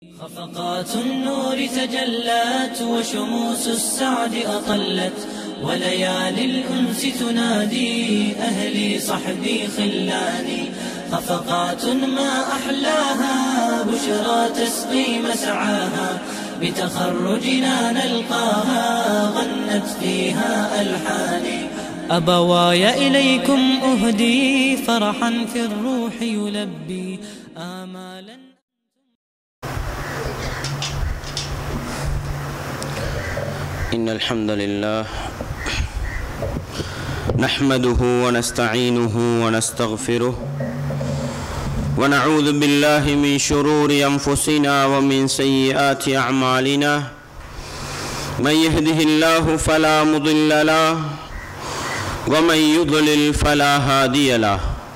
خفقات النور تجلت وشموس السعد أطلت وليالي الأنس تنادي أهلي صحبي خلاني خفقات ما أحلاها بشرى تسقي مسعاها بتخرجنا نلقاها غنت فيها ألحاني أبواي إليكم أهدي فرحا في الروح يلبي آمالا إن الحمد لله نحمده ونستعينه ونستغفره ونعوذ بالله من شرور أنفسنا ومن سيئات أعمالنا من يهده الله فلا مضل له ومن يضلل فلا هادي له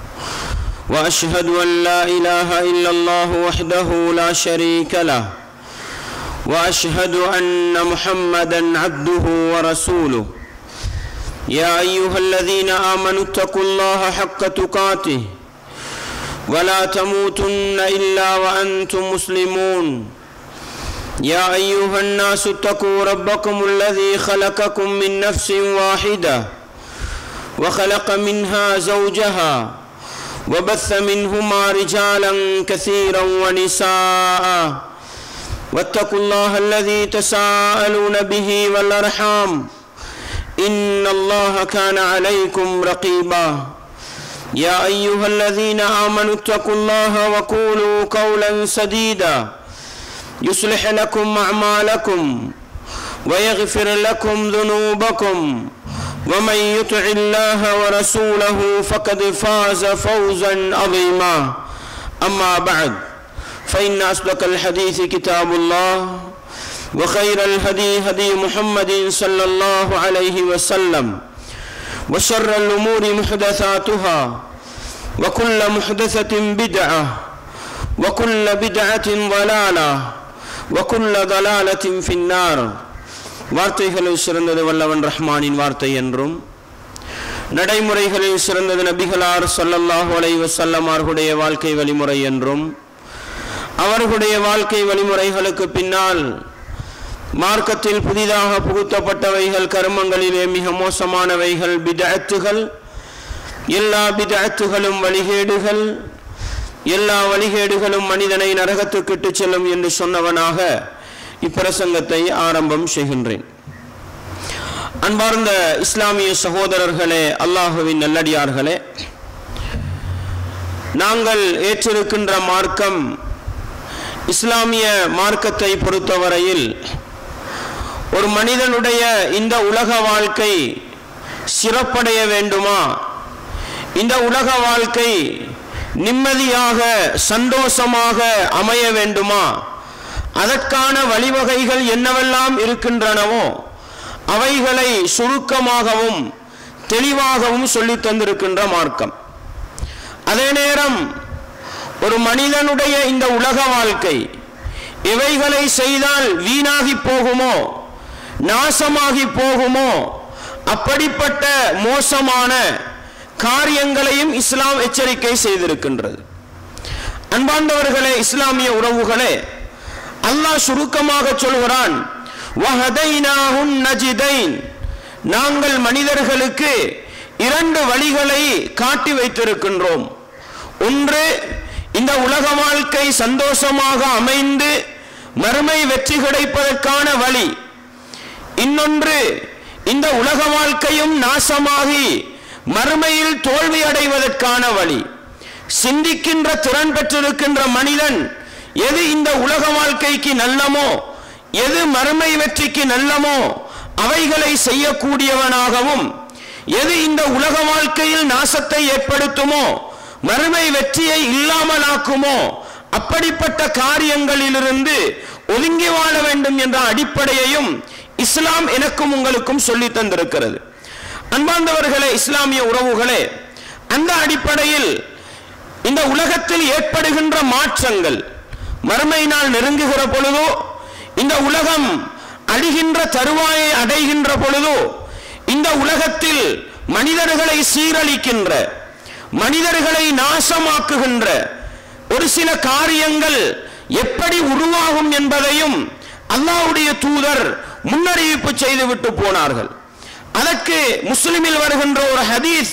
وأشهد أن لا إله إلا الله وحده لا شريك له واشهد ان محمدا عبده ورسوله يا ايها الذين امنوا اتقوا الله حق تقاته ولا تموتن الا وانتم مسلمون يا ايها الناس اتقوا ربكم الذي خلقكم من نفس واحده وخلق منها زوجها وبث منهما رجالا كثيرا ونساء واتقوا الله الذي تساءلون به والارحام ان الله كان عليكم رقيبا يا ايها الذين امنوا اتقوا الله وقولوا قولا سديدا يصلح لكم اعمالكم ويغفر لكم ذنوبكم ومن يطع الله ورسوله فقد فاز فوزا عظيما اما بعد فإن أصدق الحديث كتاب الله وخير الهدي هدي محمد صلى الله عليه وسلم وشر الأمور محدثاتها وكل محدثة بدعة وكل بدعة ضلالة وكل ضلالة في النار வார்த்தைகளில் சிறந்தது வல்லவன் ரஹ்மானின் வார்த்தை என்றும் நடைமுறைகளில் சிறந்தது நபிகளார் சொல்லல்லாஹு அலைஹி வஸல்லம் அவர்களுடைய வாழ்க்கை வழிமுறை என்றும் அவர்களுடைய வாழ்க்கை வழிமுறைகளுக்கு பின்னால் மார்க்கத்தில் புதிதாக புகுத்தப்பட்டவைகள் கர்மங்களிலே மிக மோசமானவைகள் பிதஅத்துகள் எல்லா பிதஅத்துகளும் வழிகேடுகள் எல்லா வழிகேடுகளும் மனிதனை நரகத்துக்கிட்டு செல்லும் என்று சொன்னவனாக இப்பிரசங்கத்தை ஆரம்பம் செய்கின்றேன் அன்பார்ந்த இஸ்லாமிய சகோதரர்களே அல்லாஹுவின் நல்லடியார்களே நாங்கள் ஏற்றிருக்கின்ற மார்க்கம் இஸ்லாமிய மார்க்கத்தை பொறுத்தவரையில் ஒரு மனிதனுடைய இந்த உலக வாழ்க்கை சிறப்படைய வேண்டுமா இந்த உலக வாழ்க்கை நிம்மதியாக சந்தோஷமாக அமைய வேண்டுமா அதற்கான வழிவகைகள் என்னவெல்லாம் இருக்கின்றனவோ அவைகளை சுருக்கமாகவும் தெளிவாகவும் சொல்லித் தந்திருக்கின்ற மார்க்கம் அதே நேரம் ஒரு மனிதனுடைய இந்த உலக வாழ்க்கை எவைகளை செய்தால் வீணாகி போகுமோ நாசமாகி போகுமோ அப்படிப்பட்ட மோசமான காரியங்களையும் இஸ்லாம் எச்சரிக்கை செய்திருக்கின்றது அன்பார்ந்தவர்களே இஸ்லாமிய உறவுகளே அல்லாஹ் சுருக்கமாக சொல்கிறான் நாங்கள் மனிதர்களுக்கு இரண்டு வழிகளை காட்டி வைத்திருக்கின்றோம் ஒன்று இந்த உலக வாழ்க்கை சந்தோஷமாக அமைந்து மறுமை வெற்றி கிடைப்பதற்கான வழி இன்னொன்று இந்த உலக வாழ்க்கையும் நாசமாகி மறுமையில் தோல்வி அடைவதற்கான வழி சிந்திக்கின்ற திறன் பெற்றிருக்கின்ற மனிதன் எது இந்த உலக வாழ்க்கைக்கு நல்லமோ எது மறுமை வெற்றிக்கு நல்லமோ அவைகளை செய்யக்கூடியவனாகவும் எது இந்த உலக வாழ்க்கையில் நாசத்தை ஏற்படுத்துமோ மறுமை வெற்றியை இல்லாமலாக்குமோ அப்படிப்பட்ட காரியங்களிலிருந்து ஒதுங்கி வாழ வேண்டும் என்ற அடிப்படையையும் இஸ்லாம் எனக்கும் உங்களுக்கும் சொல்லி தந்திருக்கிறது அன்பார்ந்தவர்களே இஸ்லாமிய உறவுகளே அந்த அடிப்படையில் இந்த உலகத்தில் ஏற்படுகின்ற மாற்றங்கள் மறுமை நாள் நெருங்குகிற பொழுதோ இந்த உலகம் அழிகின்ற தருவாயை அடைகின்ற பொழுதோ இந்த உலகத்தில் மனிதர்களை சீரழிக்கின்ற மனிதர்களை நாசமாக்குகின்ற ஒரு சில காரியங்கள் எப்படி உருவாகும் என்பதையும் அல்லாஹ்வுடைய தூதர் முன்னறிவிப்பு செய்துவிட்டு போனார்கள் அதற்கு முஸ்லிமில் வருகின்ற ஒரு ஹதீஸ்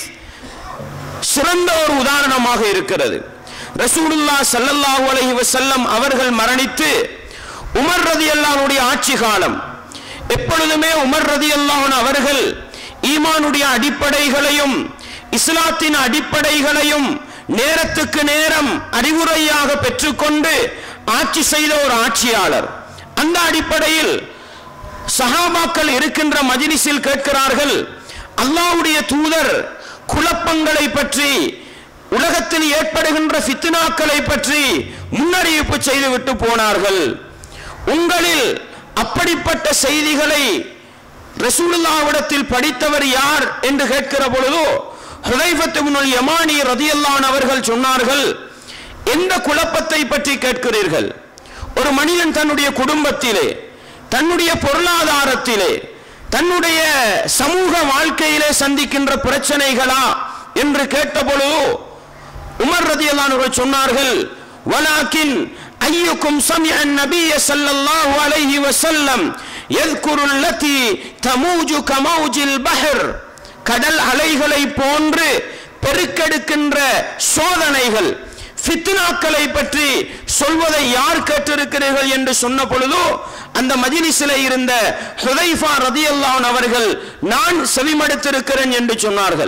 சிறந்த ஒரு உதாரணமாக இருக்கிறது ரசூலுல்லா ஸல்லல்லாஹு அலைஹி வஸல்லம் அவர்கள் மரணித்து உமர் ரதியல்லாஹுடைய ஆட்சி காலம் எப்பொழுதுமே உமர் ரதியல்லாஹு அவர்கள் ஈமானுடைய அடிப்படைகளையும் இஸ்லாத்தின் அடிப்படைகளையும் நேரத்துக்கு நேரம் அறிவுரையாக பெற்றுக்கொண்டு ஆட்சி செய்த ஒரு ஆட்சியாளர் அந்த அடிப்படையில் சஹாபாக்கள் இருக்கின்ற மஜ்லிஸில் கேட்கிறார்கள் அல்லாஹ்வுடைய தூதர் குழப்பங்களை பற்றி உலகத்தில் ஏற்படுகின்ற ஃபித்னாக்களை பற்றி முன்னறிவிப்பு செய்துவிட்டு போனார்கள் உங்களில் அப்படிப்பட்ட செய்திகளை ரசூலுல்லாவிடத்தில் படித்தவர் யார் என்று கேட்கிற பொழுது ஹுதைஃபத் இப்னுல் யமானி ரதியல்லான் அவர்கள் சொன்னார்கள் எந்த குழப்பத்தை பற்றி கேட்கிறீர்கள் ஒரு மனிதன் தன்னுடைய குடும்பத்திலே தன்னுடைய பொருளாதாரத்திலே தன்னுடைய சமூக வாழ்க்கையிலே சந்திக்கின்ற பிரச்சனைகளா என்று கேட்ட பொழுது உமர் ரதியல்லான் சொன்னார்கள் வலாக்கின் ஐயுக்கும் சமிஅ النبي صلى الله عليه وسلم يذكر التي تموج كموج البحر கடல் அலைகளை போன்று பெருக்கெடுக்கின்ற சோதனைகள் ஃபித்னாக்களை பற்றி சொல்வதை யார் கேட்டிருக்கிறீர்கள் என்று சொன்ன பொழுது அந்த மஜிலிஸில் இருந்த ஹுதைஃபா ரதியல்லான் அவர்கள் நான் செவிமடுத்திருக்கிறேன் என்று சொன்னார்கள்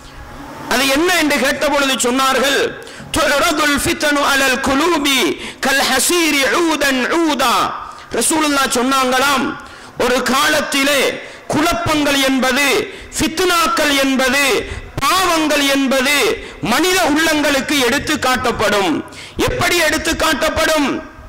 அது என்ன என்று கேட்ட பொழுது சொன்னார்கள் تعرض الفتن على القلوب كالحسير عودا عودا ரசூலுல்லாஹ் சொன்னாங்களாம் ஒரு காலத்திலே குழப்பங்கள் என்பது ஃபித்னாக்கள் என்பது பாவங்கள் என்பது மனித உள்ளங்களுக்கு எடுத்து காட்டப்படும் எப்படி எடுத்து காட்டப்படும்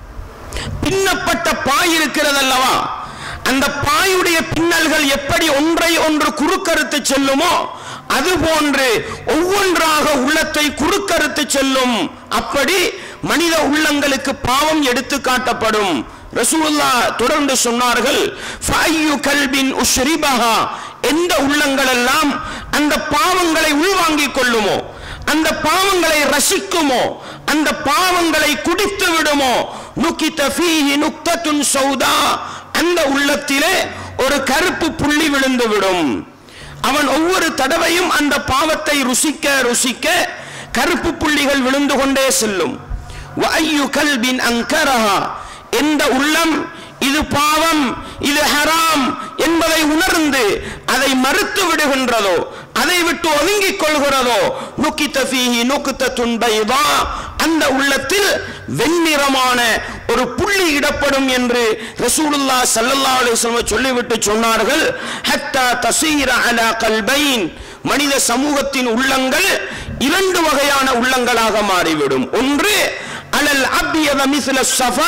பின்னப்பட்ட பாய் இருக்கிறது அல்லவா அந்த பாயுடைய பின்னல்கள் எப்படி ஒன்றை ஒன்று குறுக்கறுத்து செல்லுமோ அது போன்று ஒவ்வொன்றாக உள்ளத்தை குறுக்கறுத்து செல்லும் அப்படி மனித உள்ளங்களுக்கு பாவம் எடுத்து காட்டப்படும் ரசூலுல்லா தொடர்ந்து சொன்னார்கள் ஃபையு கல்பின் உஷ்ரிபஹா எந்த உள்ளங்கள் எல்லாம் அந்த பாவங்களை உள்வாங்கிக் கொள்ளுமோ அந்த பாவங்களை ரசிக்குமோ அந்த பாவங்களை குடித்து விடுமோ நுக்கித்த ஃபீஹி நுக்தத்துன் சௌதா அந்த உள்ளத்திலே ஒரு கருப்பு புள்ளி விழுந்து விடும் அவன் ஒவ்வொரு தடவையும் அந்த பாவத்தை ருசிக்க ருசிக்க கருப்பு புள்ளிகள் விழுந்து கொண்டே செல்லும் வஐயு கல்பின் அங்கரஹா எந்த உள்ளம் இது பாவம் இது ஹராம் என்பதை உணர்ந்து அதை மறுத்து விடுகின்றதோ அதை விட்டு ஒதுங்கிக் கொள்கிறதோ நுக்கித்த ஃபீஹி நுக்குத்த துன்பைதா அந்த உள்ளத்தில் வெண்ணிறமான ஒரு புள்ளி இடப்படும் என்று ரசூலுல்லாஹ் ஸல்லல்லாஹு அலைஹி வஸல்லம் சொல்லிவிட்டு சொன்னார்கள் ஹத்தா தஸீர அலா கல்பைன் மனித சமூகத்தின் உள்ளங்கள் இரண்டு வகையான உள்ளங்களாக மாறிவிடும் ஒன்று அலல் அபியத மிஸ்ல சஃபா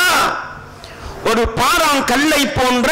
ஒரு பாறாங்கல்லை போன்ற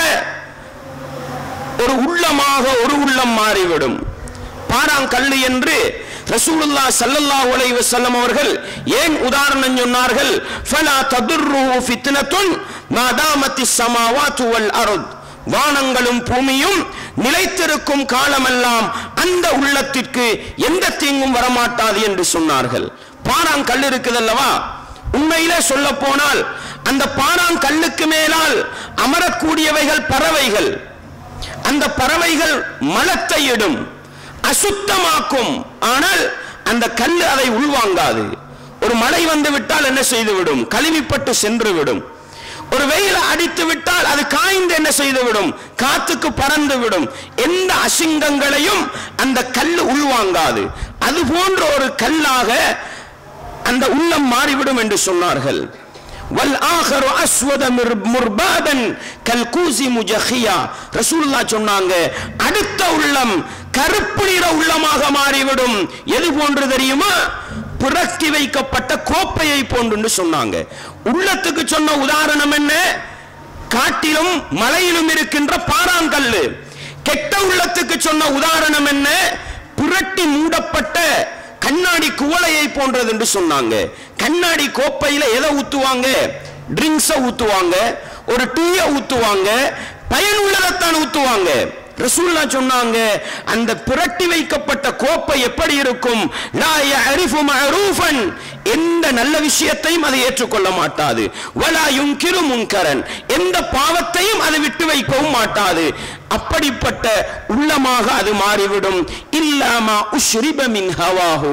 ஒரு உள்ளமாக ஒரு உள்ளம் மாறிவிடும் பாறாங்கல்லு என்று ரசூலுல்லா ஸல்லல்லாஹு அலைஹி வஸல்லம் அவர்கள் ஏன் உதாரணம் சொன்னார்கள் ஃபலா ததுர்ருஹு ஃபித்னத்துன் மாதாமத்திஸ் ஸமாவாத்து வல் அர்த் வானங்களும் பூமியும் நிலைத்திருக்கும் காலமெல்லாம் அந்த உள்ளத்திற்கு எந்த தீங்கும் வரமாட்டாது என்று சொன்னார்கள் பாறாங்கல் இருக்குதல்லவா உண்மையிலே சொல்ல போனால் அந்த பாறாங்கல்லுக்கு மேலால் அமரக்கூடியவைகள் பறவைகள் அந்த பறவைகள் மலத்தை இடும் அசுத்தமாக்கும் ஆனால் அந்த கல் அதை உள்வாங்காது ஒரு மழை வந்து விட்டால் என்ன செய்து விடும் கழுவிப்பட்டு சென்று விடும் ஒரு வெயில் அடித்து விட்டால் அது காய்ந்து என்ன செய்து விடும் காத்துக்கு பறந்து விடும் எந்த அசிங்கங்களையும் அந்த கல் உள்வாங்காது அது போன்ற ஒரு கல்லாக அந்த உள்ளம் மாறிவிடும் என்று சொன்னார்கள் வல் ஆஹரு அஸ்வத முர்பாதன் கல்கூசி முஜஹியா ரசூலுல்லாஹ் சொன்னாங்க அடுத்த உள்ளம் கருப்பு நிற உள்ளமாக மாறிவிடும் எது போன்று தெரியுமா புரட்டி வைக்கப்பட்ட கோப்பையை போன்று சொன்னாங்க உள்ளத்துக்கு சொன்ன உதாரணம் என்ன காட்டிலும் மலையிலும் இருக்கின்ற பாறாங்கல்லு கெட்ட உள்ளத்துக்கு சொன்ன உதாரணம் என்ன புரட்டி மூடப்பட்ட கண்ணாடி குவளையை போன்றது என்று சொன்னாங்க கண்ணாடி கோப்பையில எதை ஊத்துவாங்க ட்ரிங்க்ஸ ஊத்துவாங்க ஒரு டீய ஊத்துவாங்க பயனுள்ளதைத்தான் ஊத்துவாங்க ரசூல்லா சொன்னாங்க அந்த புரட்டி வைக்கப்பட்ட கோப்பை எப்படி இருக்கும் லா யஅரிஃபு மஅரூஃபன் எந்த நல்ல விஷயத்தையும் அதை ஏற்றுக்கொள்ள மாட்டாது வலா யுங்கிரு முன்கரன் எந்த பாவத்தையும் அது விட்டு வைக்கவும் மாட்டாது அப்படிப்பட்ட உள்ளமாக அது மாறிவிடும் இல்லாமா உஷ்ரிப மின் ஹவாஹு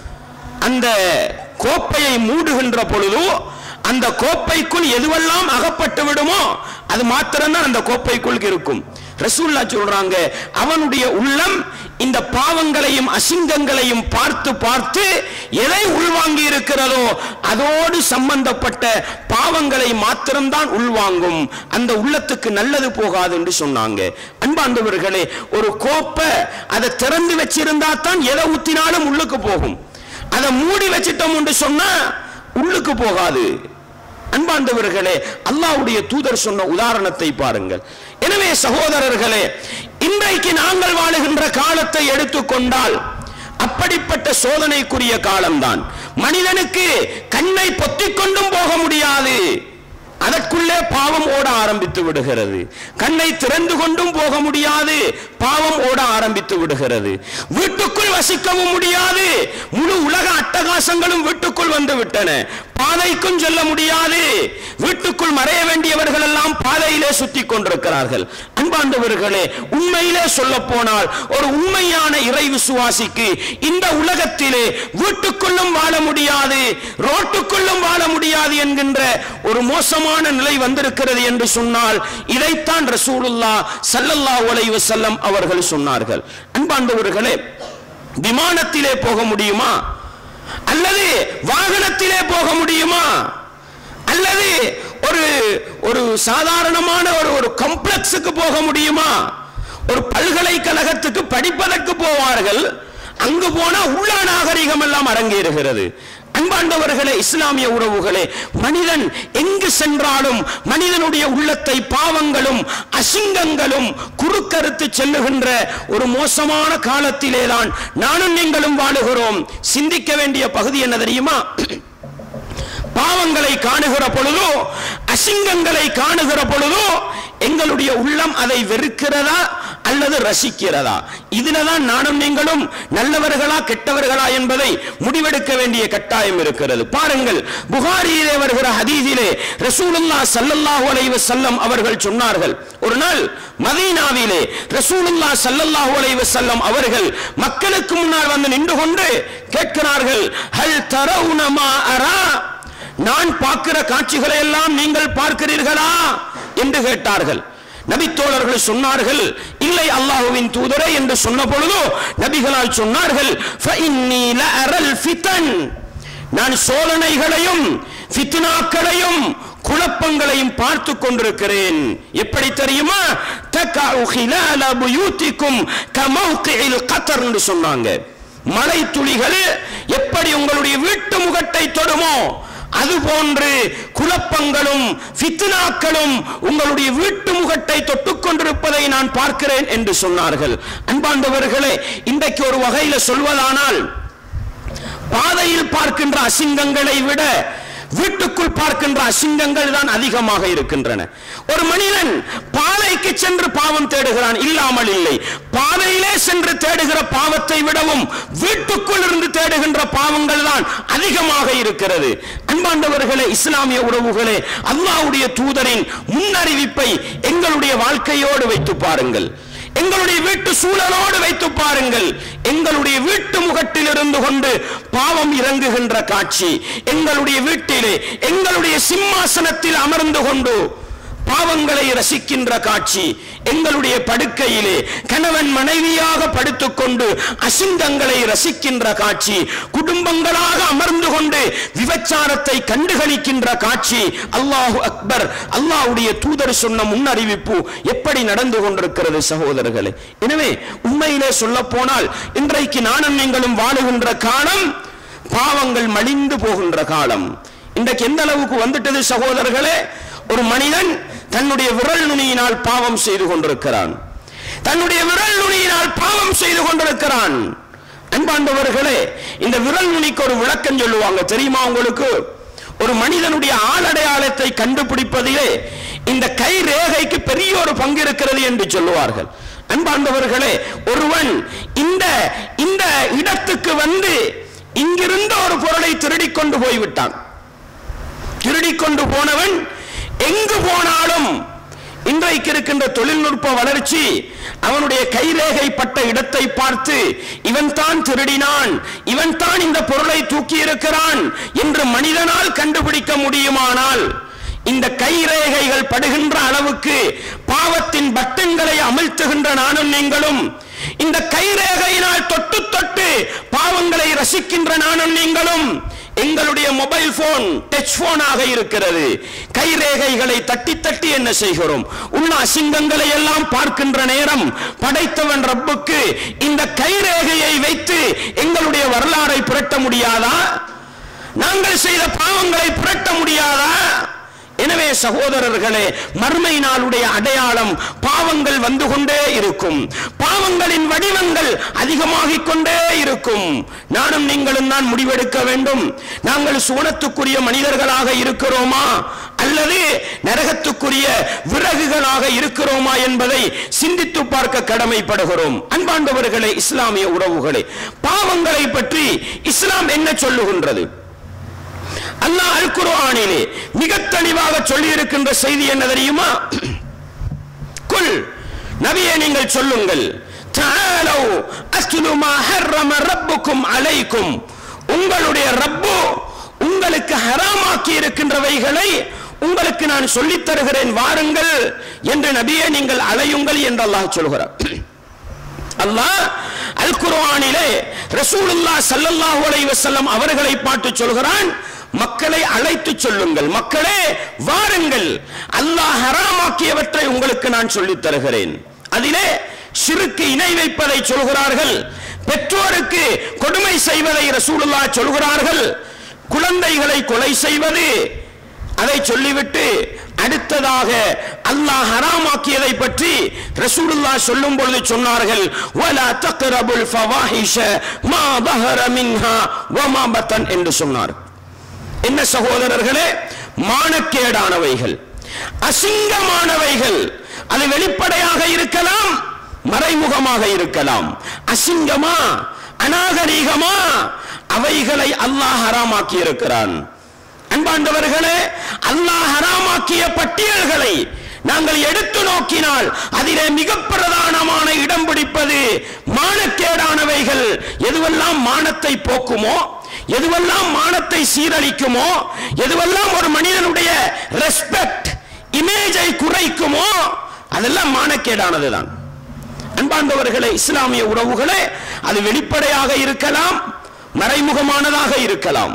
அந்த கோப்பையை மூடுகின்ற பொழுது அந்த கோப்பைக்குள் எதுவெல்லாம் அகப்பட்டு விடுமோ அது மாத்திரம்தான் அந்த கோப்பைக்குள் இருக்கும் ரசூல்லா சொல்றாங்க அவனுடைய உள்ளம் இந்த பாவங்களையும் அசிங்கங்களையும் பார்த்து பார்த்து எதை உள்வாங்கி இருக்கிறதோ அதோடு சம்பந்தப்பட்ட பாவங்களை மாத்திரம்தான் உள்வாங்கும் அந்த உள்ளத்துக்கு நல்லது போகாது என்று சொன்னாங்க அன்பாண்டவர்களே ஒரு கோப்பை அதை திறந்து வச்சிருந்தா தான் எதை ஊத்தினாலும் உள்ளுக்கு போகும் அதை மூடி வச்சிட்டோம் என்று சொன்னா உள்ளுக்கு போகாது அன்பாண்டவர்களே அல்லாஹ்வுடைய தூதர் சொன்ன உதாரணத்தை பாருங்கள் எனவே சகோதரர்களே இன்றைக்கு நாங்கள் வாழுகின்ற காலத்தை எடுத்துக்கொண்டால் அப்படிப்பட்ட சோதனைக்குரிய காலம்தான் மனிதனுக்கு கண்ணை பொத்திக் கொண்டும் போக முடியாது அதற்குள்ளே பாவம் ஓட ஆரம்பித்து விடுகிறது கண்ணை திறந்து கொண்டும் போக முடியாது பாவம் ஓட ஆரம்பித்து விடுகிறது வீட்டுக்குள் வசிக்கவும் முடியாது முழு உலக அட்டகாசங்களும் வீட்டுக்குள் வந்து விட்டன பாதைக்கும் செல்ல முடியாது வீட்டுக்குள் மறைய வேண்டியவர்கள் எல்லாம் பாதையிலே சுத்தி கொண்டிருக்கிறார்கள் அன்பாண்டவர்களே உண்மையிலே சொல்ல போனால் ஒரு உண்மையான இறை விசுவாசிக்கு இந்த உலகத்திலே வீட்டுக்குள்ளும் வாழ முடியாது ரோட்டுக்குள்ளும் வாழ முடியாது என்கின்ற ஒரு மோசமான நிலை வந்திருக்கிறது என்று சொன்னால் இதைத்தான் ரசூலுல்லா ஸல்லல்லாஹு அலைஹி வஸல்லம் அவர்கள் சொன்னார்கள் அன்பாண்டவர்களே விமானத்திலே போக முடியுமா அல்லது வாகனத்திலே போக முடியுமா அல்லது ஒரு ஒரு சாதாரணமான ஒரு ஒரு காம்ப்ளெக்ஸுக்கு போக முடியுமா ஒரு பல்கலைக்கழகத்துக்கு படிப்பதற்கு போவார்கள் அங்கு போனா உள்ள நாகரிகம் எல்லாம் அரங்கேறுகிறது அன்பாண்டவர்களே இஸ்லாமிய உறவுகளே மனிதன் எங்கு சென்றாலும் மனிதனுடைய உள்ளத்தை பாவங்களும் அசிங்கங்களும் குறுக்கறுத்து செல்லுகின்ற ஒரு மோசமான காலத்திலேதான் நானும் நீங்களும் வாழுகிறோம் சிந்திக்க வேண்டிய பகுதி என்ன தெரியுமா பாவங்களை காணுகிற பொழுதோ அசிங்கங்களை காணுகிற பொழுதோ எங்களுடைய உள்ளம் அதை வெறுக்கிறதா அல்லது ரசிக்கிறதா இதுலதான் நானும் நீங்களும் நல்லவர்களா கெட்டவர்களா என்பதை முடிவெடுக்க வேண்டிய கட்டாயம் இருக்கிறது பாருங்கள் புகாரியிலே வருகிற ஹதீதிலே ரசூலுல்லா ஸல்லல்லாஹு அலைஹி வஸல்லம் அவர்கள் சொன்னார்கள் ஒரு நாள் மதீனாவிலே ரசூலுல்லா ஸல்லல்லாஹு அலைஹி வஸல்லம் அவர்கள் மக்களுக்கு முன்னால் வந்து நின்று கொண்டு கேட்கிறார்கள் ஹல் தரவுன மா அரா நான் பார்க்கிற காட்சிகளை எல்லாம் நீங்கள் பார்க்கிறீர்களா என்று கேட்டார்கள் நபித்தோழர்கள் சொன்னார்கள் இல்லை அல்லாஹுவின் தூதரே என்று சொன்ன பொழுதோ நபிகளால் சொன்னார்கள் "ஃபஇன்னீ லஅரல் ஃபிதன்." நான் சோதனைகளையும் ஃபித்னாக்களையும் குழப்பங்களையும் பார்த்து கொண்டிருக்கிறேன் எப்படி தெரியுமா தகஉ ஹிலால புயூத்திக்கும் கமௌகில் கத்தர் என்று சொன்னாங்க மழை துளிகள் எப்படி உங்களுடைய வீட்டு முகத்தை தொடுமோ அதுபோன்று குழப்பங்களும் ஃபித்னாக்களும் உங்களுடைய வீட்டு முகத்தை தொட்டுக் கொண்டிருப்பதை நான் பார்க்கிறேன் என்று சொன்னார்கள் அன்பாண்டவர்களே இன்றைக்கு ஒரு வகையில சொல்வதானால் பாதையில் பார்க்கின்ற அசிங்கங்களை விட வீட்டுக்குள் பார்க்கின்ற அசிங்கங்கள் தான் அதிகமாக இருக்கின்றன ஒரு மனிதன் பாதைக்கு சென்று பாவம் தேடுகிறான் இல்லாமல் இல்லை பாதையிலே சென்று தேடுகிற பாவத்தை விடவும் வீட்டுக்குள் இருந்து தேடுகின்ற பாவங்கள் தான் அதிகமாக இருக்கிறது அன்பாண்டவர்களே இஸ்லாமிய உறவுகளே அல்லாஹ்வுடைய தூதரின் முன்னறிவிப்பை எங்களுடைய வாழ்க்கையோடு வைத்து பாருங்கள் எங்களுடைய வீட்டு சூழலோடு வைத்து பாருங்கள் எங்களுடைய வீட்டு முகத்தில் இருந்து கொண்டு பாவம் இறங்குகின்ற காட்சி எங்களுடைய வீட்டிலே எங்களுடைய சிம்மாசனத்தில் அமர்ந்து கொண்டு பாவங்களை ரசிக்கின்ற காட்சி எங்களுடைய படுக்கையிலே கணவன் மனைவியாக படுத்துக்கொண்டு அசிங்கங்களை ரசிக்கின்ற காட்சி குடும்பங்களாக அமர்ந்து கொண்டு விபச்சாரத்தை கண்டுகளிக்கின்ற காட்சி அல்லாஹு அக்பர் அல்லாஹ்வுடைய தூதர் சொன்ன முன்னறிவிப்பு எப்படி நடந்து கொண்டிருக்கிறது சகோதரர்களே எனவே உண்மையிலே சொல்ல போனால் இன்றைக்கு நானும் நீங்களும் வாழுகின்ற காலம் பாவங்கள் மலிந்து போகின்ற காலம் இன்றைக்கு எந்த அளவுக்கு வந்துட்டது சகோதரர்களே ஒரு மனிதன் தன்னுடைய விரல் நுனியினால் பாவம் செய்து கொண்டிருக்கிறான் தன்னுடைய விரல் நுனியினால் பாவம் செய்து கொண்டிருக்கிறான் அன்பாண்டவர்களே இந்த விரல் நுனிக்கு ஒரு விளக்கம் சொல்லுவாங்க தெரியுமா உங்களுக்கு ஒரு மனிதனுடைய ஆளடையாளத்தை கண்டுபிடிப்பதிலே இந்த கை ரேகைக்கு பெரிய ஒரு பங்கு இருக்கிறது என்று சொல்லுவார்கள் அன்பாண்டவர்களே ஒருவன் இந்த இந்த இடத்துக்கு வந்து இங்கிருந்த ஒரு பொருளை திருடிக் கொண்டு போய்விட்டான் திருடிக் கொண்டு போனவன் எங்கு போனாலும் இன்றைக்கு இருக்கின்ற தொழில்நுட்ப வளர்ச்சி அவனுடைய கைரேகை பட்ட இடத்தை பார்த்து இவன் தான் திருடினான் இவன் தான் இந்த பொருளை தூக்கி இருக்கிறான் என்று மனிதனால் கண்டுபிடிக்க முடியுமானால் இந்த கைரேகைகள் படுகின்ற அளவுக்கு பாவத்தின் பட்டன்களை அமிழ்த்துகின்ற நானும் நீங்களும் இந்த கைரேகையினால் தொட்டு தொட்டு பாவங்களை ரசிக்கின்ற நானும் நீங்களும் எங்களுடைய மொபைல் போன் டச் போனாக இருக்கிறது கைரேகைகளை தட்டி தட்டி என்ன செய்கிறோம் உள்ள அசிங்கங்களை எல்லாம் பார்க்கின்ற நேரம் படைத்தவன் ரப்புக்கு இந்த கைரேகையை வைத்து எங்களுடைய வரலாறை புரட்ட முடியாதா நாங்கள் செய்த பாவங்களை புரட்ட முடியாதா எனவே சகோதரர்களே மர்மை நாளுடைய அடையாளம் பாவங்கள் வந்து கொண்டே இருக்கும் பாவங்களின் வடிவங்கள் அதிகமாகிக் கொண்டே இருக்கும் நானும் நீங்களும் தான் முடிவெடுக்க வேண்டும் நாங்கள் சுவனத்துக்குரிய மனிதர்களாக இருக்கிறோமா அல்லது நரகத்துக்குரிய விறகுகளாக இருக்கிறோமா என்பதை சிந்தித்து பார்க்க கடமைப்படுகிறோம் அன்பாண்டவர்களே இஸ்லாமிய உறவுகளே பாவங்களை பற்றி இஸ்லாம் என்ன சொல்லுகின்றது அல்லாஹ் அல் குர்ஆனிலே மிக தெளிவாக சொல்லி இருக்கின்ற செய்தி என்ன தெரியுமா குல் நபியே நீங்கள் சொல்லுங்கள் தஆலௌ அஸ்லு மா ஹர்ரம ரப்புக்கும் அலைக்கும் உங்களுடைய ரப்பு உங்களுக்கு ஹராமாக்கி இருக்கின்றவைகளை உங்களுக்கு நான் சொல்லித் தருகிறேன் வாருங்கள் என்று நபியே நீங்கள் அலையுங்கள் என்று அல்லாஹ் சொல்கிறார் அல்லாஹ் அல் குர்ஆனிலே ரசூலுல்லாஹ் ஸல்லல்லாஹு அலைஹி வஸல்லம் அவர்களை பாட்டு சொல்கிறான் மக்களை அழைத்து சொல்லுங்கள் மக்களே வாருங்கள் அல்லாஹ் ஹராமாக்கியவற்றை உங்களுக்கு நான் சொல்லித் தருகிறேன் அதிலே சிறுக்கு இணை வைப்பதை சொல்கிறார்கள் பெற்றோருக்கு கொடுமை செய்வதை ரசூலுல்லாஹ் சொல்கிறார்கள் குழந்தைகளை கொலை செய்வது அதை சொல்லிவிட்டு அடுத்ததாக அல்லாஹ் ஹராமாக்கியதை பற்றி ரசூலுல்லாஹ் சொல்லும் பொழுது சொன்னார்கள் வலா தக்ரபுல் ஃபவாஹிஷ மா பஹர மின்ஹா வமா பத்தன் என்று சொன்னார் என்ன சகோதரர்களே மானக்கேடானவைகள் அசிங்கமானவைகள் அது வெளிப்படையாக இருக்கலாம் மறைமுகமாக இருக்கலாம் அசிங்கமா அநாகரீகமா அவைகளை அல்லாஹ் ஹராமாக்கி இருக்கிறான் அன்பாண்டவர்களே அல்லாஹ் ஹராமாக்கிய பட்டியல்களை நாங்கள் எடுத்து நோக்கினால் அதிலே மிக பிரதானமான இடம் பிடிப்பது மானக்கேடானவைகள் எதுவெல்லாம் மானத்தை போக்குமோ எதுவெல்லாம் மானத்தை சீரழிக்குமோ எதுவெல்லாம் ஒரு மனிதனுடைய ரெஸ்பெக்ட் இமேஜை குறைக்குமோ அதெல்லாம் மானக்கேடானதுதான் அன்பாண்டவர்களே இஸ்லாமிய உறவுகளே அது வெளிப்படையாக இருக்கலாம் மறைமுகமானதாக இருக்கலாம்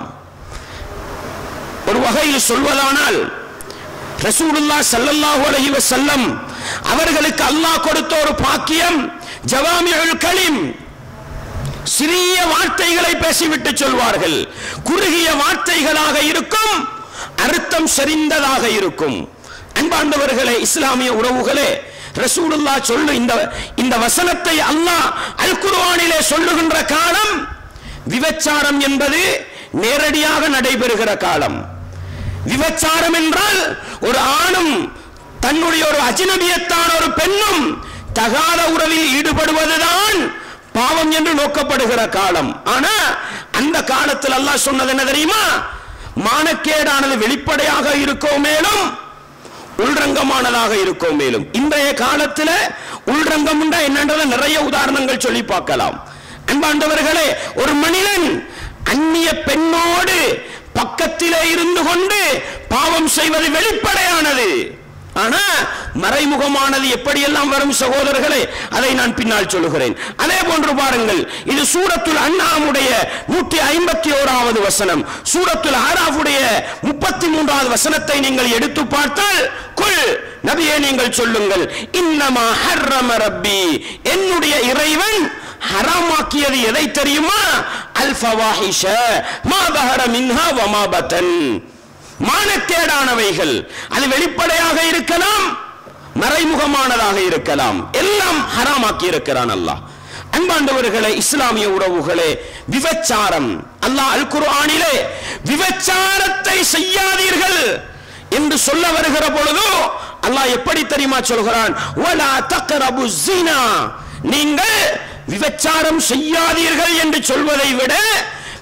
ஒரு வகையில் சொல்வதானால் ரசூலுல்லாஹ் ஸல்லல்லாஹு அலைஹி வஸல்லம் அவர்களுக்கு அல்லாஹ் கொடுத்த ஒரு பாக்கியம் ஜவாமிஉல் கலிம் சிறிய வார்த்தைகளை பேசிவிட்டு சொல்வார்கள் குறுகிய வார்த்தைகளாக இருக்கும் அர்த்தம் செறிந்ததாக இருக்கும் அன்பாண்டவர்களே இஸ்லாமிய உறவுகளே ரசூலுல்லா சொல்லு இந்த இந்த வசனத்தை அல்லாஹ் அல் குர்ஆனிலே சொல்லுகின்ற காலம் விபச்சாரம் என்பது நேரடியாக நடைபெறுகிற காலம் விபச்சாரம் என்றால் ஒரு ஆணும் தன்னுடைய ஒரு அஜினபியத்தான ஒரு பெண்ணும் தகாத உறவில் ஈடுபடுவதுதான் பாவம் என்று நோக்கப்படுகிற காலம் ஆனா அந்த காலத்தில் அல்லாஹ் சொன்னது என்ன தெரியுமா மானக்கேடானது வெளிப்படையாக இருக்கோ மேலும் உள்ரங்கமானதாக இருக்கோ மேலும் இன்றைய காலத்தில் உள்ரங்கம் என்னன்றதை நிறைய உதாரணங்கள் சொல்லி பார்க்கலாம் அன்பாண்டவர்களே ஒரு மனிதன் அந்நிய பெண்ணோடு பக்கத்திலே இருந்து கொண்டு பாவம் செய்வது வெளிப்படையானது ஆனா மறைமுகமானது எப்படியெல்லாம் வரும் சகோதரர்களே அதை நான் பின்னால் சொல்லுகிறேன் அதே போன்று பாருங்கள் இது சூரத்துல் அண்ணாமுடைய நூற்றி ஐம்பத்தி ஓராவது வசனம் சூரத்துல் ஆராஃபுடைய முப்பத்தி மூன்றாவது வசனத்தை நீங்கள் எடுத்து பார்த்தால் குல் நபியே நீங்கள் சொல்லுங்கள் இன்னமா ஹர்ரம ரப்பி என்னுடைய இறைவன் ஹராமாக்கியது எதை தெரியுமா அல் ஃபவாஹிஷ மா பஹர மின்ஹா வமா பத்தன் மானக்கேடானவைகள் அது வெளிப்படையாக இருக்கலாம் மறைமுகமானதாக இருக்கலாம் எல்லாம் ஹராமாக்கி இருக்கிறான் அல்லாஹ் அன்பாண்டவர்களே இஸ்லாமிய உறவுகளே விபச்சாரம் அல்லாஹ் அல் குர்ஆனிலே விபச்சாரத்தை செய்யாதீர்கள் என்று சொல்ல வருகிற பொழுது அல்லாஹ் எப்படி தெரியுமா சொல்கிறான் வலா தக்ரபு ஜினா நீங்கள் விபச்சாரம் செய்யாதீர்கள் என்று சொல்வதை விட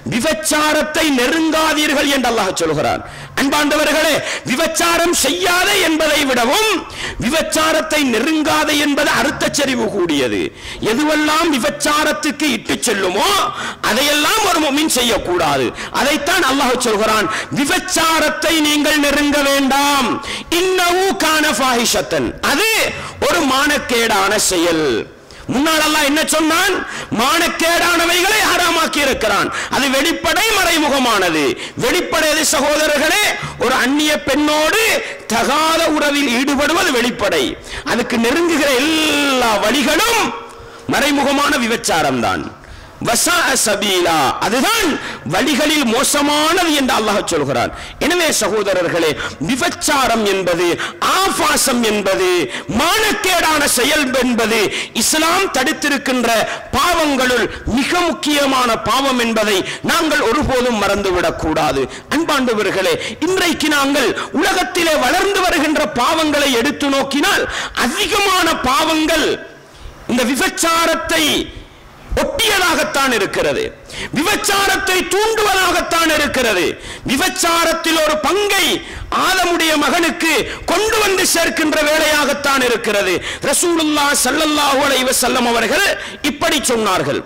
விபச்சாரத்தை நெருங்காதீர்கள் என்று அல்லாஹ் சொல்கிறான் அன்பாண்டவர்களே விபச்சாரம் செய்யாதே என்பதை விடவும் விபச்சாரத்தை நெருங்காதே என்பது அர்த்தச்சரிவு கூடியது எதுவெல்லாம் விபச்சாரத்துக்கு இட்டு செல்லுமோ அதையெல்லாம் ஒரு முமின் செய்யக்கூடாது அதைத்தான் அல்லாஹ் சொல்கிறான் விபச்சாரத்தை நீங்கள் நெருங்க வேண்டாம் இன்னவு கான ஃபாஹிஷத்தன் அது ஒரு மானக்கேடான செயல் முன்னால் அல்லாஹ் என்ன சொன்னான் மானக்கேடானவைகளை ஹராமாக்கி இருக்கிறான் அது வெளிப்படை மறைமுகமானது வெளிப்படை எது சகோதரர்களே ஒரு அந்நிய பெண்ணோடு தகாத உறவில் ஈடுபடுவது வெளிப்படை அதுக்கு நெருங்குகிற எல்லா வழிகளும் மறைமுகமான விபச்சாரம் தான் வசா சபீலா அதுதான் வழிகளில் மோசமானது என்று அல்லாஹ் சொல்கிறான் எனவே சகோதரர்களே விபச்சாரம் என்பது ஆபாசம் என்பது மானக்கேடான செயல் என்பது இஸ்லாம் தடுத்திருக்கின்ற பாவங்களுள் மிக முக்கியமான பாவம் என்பதை நாங்கள் ஒருபோதும் மறந்துவிடக் கூடாது அன்பாண்டவர்களே இன்றைக்கு நாங்கள் உலகத்திலே வளர்ந்து வருகின்ற பாவங்களை எடுத்து நோக்கினால் அதிகமான பாவங்கள் இந்த விபச்சாரத்தை ஒட்டியதாகத்தான் இருக்கிறது விபச்சாரத்தை தூண்டுவதாகத்தான் இருக்கிறது விபச்சாரத்தில் ஒரு பங்கை ஆதமுடைய மகனுக்கு கொண்டு வந்து சேர்க்கின்ற வேலையாகத்தான் இருக்கிறது ரசூலுல்லா ஸல்லல்லாஹு அலைஹி வஸல்லம் அவர்கள் இப்படி சொன்னார்கள்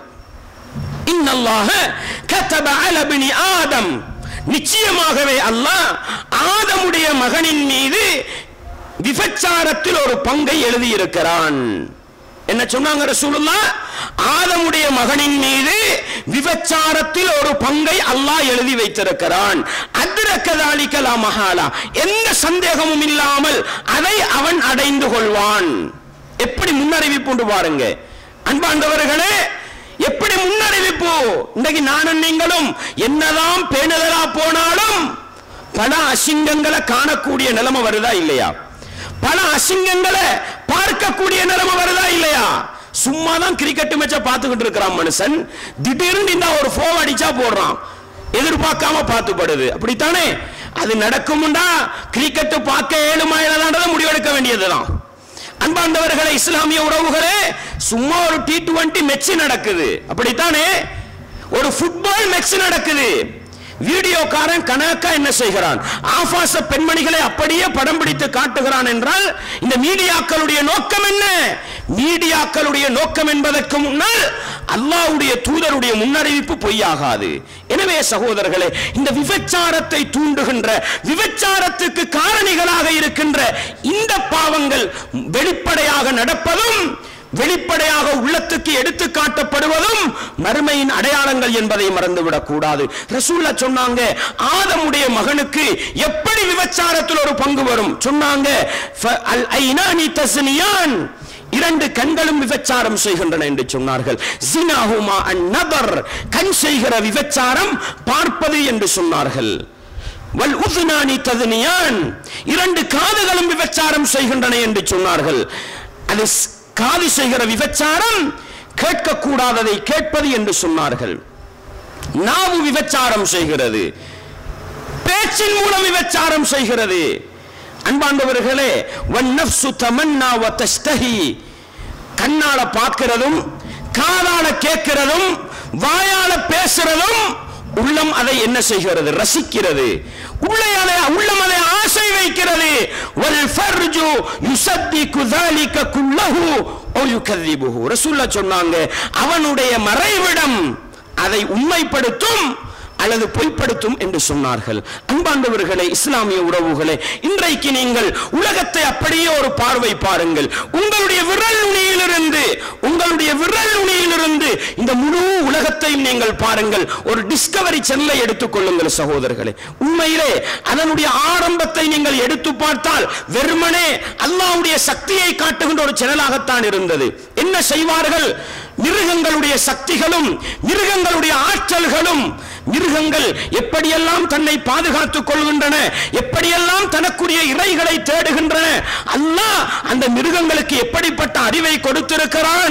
இன்னல்லாஹ கதப அல பினி ஆதம் நிச்சயமாகவே அல்லாஹ் ஆதமுடைய மகனின் மீது விபச்சாரத்தில் ஒரு பங்கை எழுதியிருக்கிறான் என்ன சொன்னாங்க ரசூலுல்லா ஆதமுடைய மகனின் மீது விபச்சாரத்தில் ஒரு பங்கை அல்லாஹ் எழுதி வைத்திருக்கிறான் அத்ரக்கதாலிக்கலா மகாலா எந்த சந்தேகமும் இல்லாமல் அதை அவன் அடைந்து கொள்வான் எப்படி முன்னறிவிப்பு உண்டு பாருங்க அன்பாண்டவர்களே எப்படி முன்னறிவிப்பு இன்றைக்கு நானும் நீங்களும் என்னதான் பேணுதலா போனாலும் பல அசிங்கங்களை காணக்கூடிய நிலைமை வருதா இல்லையா பல அசிங்கங்களை பார்க்கக்கூடிய நிலைமை வருதா இல்லையா சும்மா தான் கிரிக்கெட் மேட்ச பார்த்துக்கிட்டு இருக்கிறான் மனுஷன் திடீர்னு இந்த ஒரு ஃபோன் அடிச்சா போடுறான் எதிர்பார்க்காம பார்த்துப்படுது அப்படித்தானே அது நடக்கும்டா கிரிக்கெட் பார்க்க ஏழுமா இல்லாததை முடிவெடுக்க வேண்டியதுதான் அன்பாண்டவர்களே இஸ்லாமிய உறவுகளே சும்மா ஒரு டி டுவெண்டி மெச்சு நடக்குது அப்படித்தானே ஒரு ஃபுட்பால் மெச்சு நடக்குது வீடியோக்காரன் கணக்கா என்ன செய்கிறான் ஆபாச பெண்மணிகளை அப்படியே படம் பிடித்து காட்டுகிறான் என்றால் இந்த மீடியாக்களுடைய நோக்கம் என்ன மீடியாக்களுடைய நோக்கம் என்பதற்கு முன்னால் அல்லாஹ்வுடைய தூதருடைய முன்னறிவிப்பு பொய்யாகாது எனவே சகோதரர்களே இந்த விபச்சாரத்தை தூண்டுகின்ற விபச்சாரத்துக்கு காரணிகளாக இருக்கின்ற இந்த பாவங்கள் வெளிப்படையாக நடப்பதும் வெளிப்படையாக உள்ளத்துக்கு எடுத்து காட்டப்படுவதும் மறுமையின் அடையாளங்கள் என்பதை மறந்துவிடக் கூடாது ரசூல்லா சொன்னாங்க ஆதமுடைய மகனுக்கு எப்படி விபச்சாரத்தில் ஒரு பங்கு வரும் சொன்னாங்க "ஃப- அல் ஐனானி தஸ்னியான் இரண்டு கண்களும் விபச்சாரம் செய்கின்றன என்று சொன்னார்கள் ஜினாஹுமா அந்நபர் கண் செய்கிற விபச்சாரம் பார்ப்பது என்று சொன்னார்கள் வல் உதுனானி ததுனியான் இரண்டு காதுகளும் விபச்சாரம் செய்கின்றன என்று சொன்னார்கள் அது ஸ்- காது செய்கிற விபச்சாரம் கேட்கக்கூடாததை கேட்பது என்று சொன்னார்கள் நாவு விபச்சாரம் செய்கிறது பேச்சின் மூலம் விபச்சாரம் செய்கிறது அன்பாண்டவர்களே வன்னஃப்சு தமன்னா வ தஸ்தஹி கண்ணால பார்க்கிறதும் காதால கேட்கிறதும் வாயால பேசுறதும் உள்ளம் அதை என்ன செய்கிறது ரசிக்கிறது உள்ளே அதை உள்ளம் அதை ஆசை வைக்கிறது வல் ஃபர்ஜு யுசத்திகு ذلك كله او يكذبه ரசூலுல்லாஹ் சொன்னாங்க அவனுடைய மறைவிடம் அதை உண்மைப்படுத்தும் அல்லது பொய்ப்படுத்தும் என்று சொன்னார்கள் அன்பாண்டவர்களே இஸ்லாமிய உறவுகளே இன்றைக்கு நீங்கள் உலகத்தை அப்படியே ஒரு பார்வை பாருங்கள் உங்களுடைய விரல் நுனியிலிருந்து உங்களுடைய விரல் நுனியிலிருந்து இந்த முழு உலகத்தையும் நீங்கள் பாருங்கள் ஒரு டிஸ்கவரி சேனலை எடுத்துக்கொள்ளுங்கள் சகோதரர்களே உண்மையிலே அதனுடைய ஆரம்பத்தை நீங்கள் எடுத்து பார்த்தால் வெறுமனே அல்லாஹ்வுடைய சக்தியை காட்டுகின்ற ஒரு சேனலாகத்தான் இருந்தது என்ன செய்வார்கள் மிருகங்களுடைய சக்திகளும் மிருகங்களுடைய ஆற்றல்களும் மிருகங்கள் எப்படியெல்லாம் தன்னை பாதுகாத்துக் கொள்கின்றன எப்படியெல்லாம் தனக்குரிய இறைகளை தேடுகின்றன அல்லாஹ் அந்த மிருகங்களுக்கு எப்படிப்பட்ட அறிவை கொடுத்திருக்கிறான்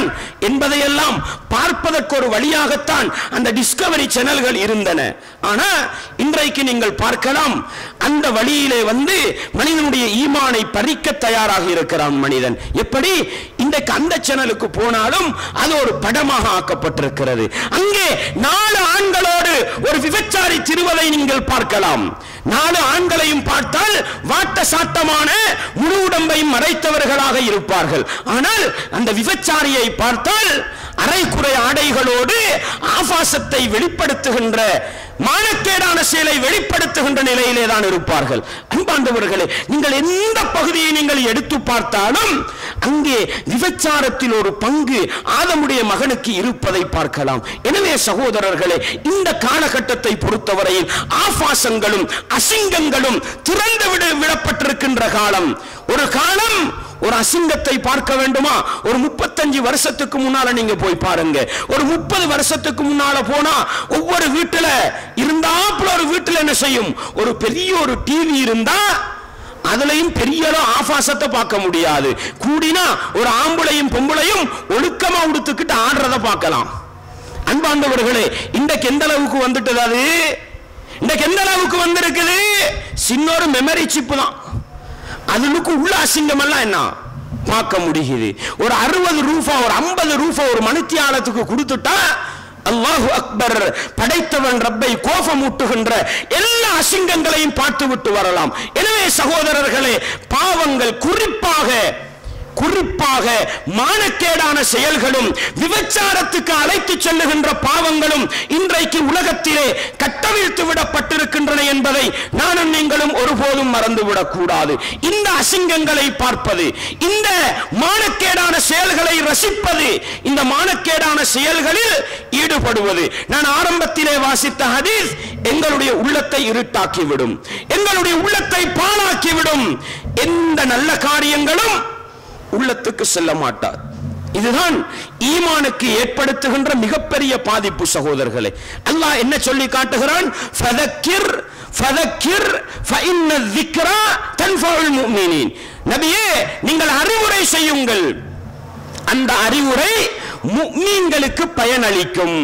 என்பதையெல்லாம் பார்ப்பதற்கு ஒரு வழியாகத்தான் அந்த டிஸ்கவரி சேனல்கள் இருந்தன ஆனா இன்றைக்கு நீங்கள் பார்க்கலாம் அந்த வழியிலே வந்து மனிதனுடைய ஈமானை பறிக்க தயாராக இருக்கிறான் மனிதன் எப்படி இன்றைக்கு அந்த சேனலுக்கு போனாலும் அது ஒரு படமாக ஆக்கப்பட்டிருக்கிறது அங்கே நாலு ஆண்களோடு ஒரு விபச்சாரி திருவதை நீங்கள் பார்க்கலாம் நாலு ஆண்களையும் பார்த்தால் வாட்ட சாட்டமான முழு உடம்பையும் மறைத்தவர்களாக இருப்பார்கள் ஆனால் அந்த விபச்சாரியை பார்த்தால் அரைக்குறை ஆடைகளோடு ஆபாசத்தை வெளிப்படுத்துகின்ற மானக்கேடான செயலை வெளிப்படுத்துகின்ற நிலையிலே தான் இருப்பார்கள் அன்பாண்டவர்களே நீங்கள் எந்த பகுதியை நீங்கள் எடுத்து பார்த்தாலும் அங்கே விபச்சாரத்தில் ஒரு பங்கு ஆதமுடைய மகனுக்கு இருப்பதை பார்க்கலாம் எனவே சகோதரர்களே இந்த காலகட்டத்தை பொறுத்தவரையில் ஆபாசங்களும் அசிங்கங்களும் திறந்து விட விடப்பட்டிருக்கின்ற காலம் ஒரு காலம் ஒரு அசிங்கத்தை பார்க்க வேண்டுமா ஒரு முப்பத்தஞ்சு வருஷத்துக்கு முன்னால நீங்க போய் பாருங்க ஒரு முப்பது வருஷத்துக்கு முன்னால போனா ஒவ்வொரு வீட்டுல இருந்தாப்புல ஒரு வீட்டுல என்ன செய்யும் ஒரு பெரிய ஒரு டிவி இருந்தா அதுலயும் பெரிய அளவு ஆபாசத்தை பார்க்க முடியாது கூடினா ஒரு ஆம்பளையும் பொம்பளையும் ஒழுக்கமா உடுத்துக்கிட்டு ஆடுறத பார்க்கலாம் அன்பாண்டவர்களே இன்றைக்கு எந்த அளவுக்கு வந்துட்டது அது இன்றைக்கு எந்த அளவுக்கு வந்திருக்குது சின்னொரு மெமரி சிப்பு தான் அதுக்கு உள்ள அசிங்கம் எல்லாம் என்ன பார்க்க முடியுது ஒரு அறுபது ரூபா ஒரு ஐம்பது ரூபா ஒரு மணித்தியாலத்துக்கு கொடுத்துட்டா அல்லாஹு அக்பர் படைத்தவன் ரப்பை கோபமூட்டுகின்ற எல்லா அசிங்கங்களையும் பார்த்து விட்டு வரலாம் எனவே சகோதரர்களே பாவங்கள் குறிப்பாக குறிப்பாக மானக்கேடான செயல்களும் விபச்சாரத்துக்கு அழைத்து செல்லுகின்ற பாவங்களும் இன்றைக்கு உலகத்திலே கட்டவிழ்த்து விடப்பட்டிருக்கின்றன என்பதை நானும் நீங்களும் ஒருபோதும் மறந்துவிடக் கூடாது இந்த அசிங்கங்களை பார்ப்பது இந்த மானக்கேடான செயல்களை ரசிப்பது இந்த மானக்கேடான செயல்களில் ஈடுபடுவது நான் ஆரம்பத்திலே வாசித்த ஹதீஸ் எங்களுடைய உள்ளத்தை இருட்டாக்கிவிடும் எங்களுடைய உள்ளத்தை பாழாக்கிவிடும் எந்த நல்ல காரியங்களும் உள்ளத்துக்கு செல்ல மாட்டார் இதுதான் ஈமானுக்கு ஏற்படுத்துகின்ற மிகப்பெரிய பாதிப்பு சகோதரர்களே அல்லாஹ் என்ன சொல்லி காட்டுகிறான் ஃபதக்கிர் ஃபதக்கிர் ஃபஇன்ன ذِكْرَى تَنْفَعُ الْمُؤْمِنِينَ நபியே நீங்கள் அறிவுரை செய்யுங்கள் அந்த அறிவுரை முக்மீன்களுக்கு பயனளிக்கும்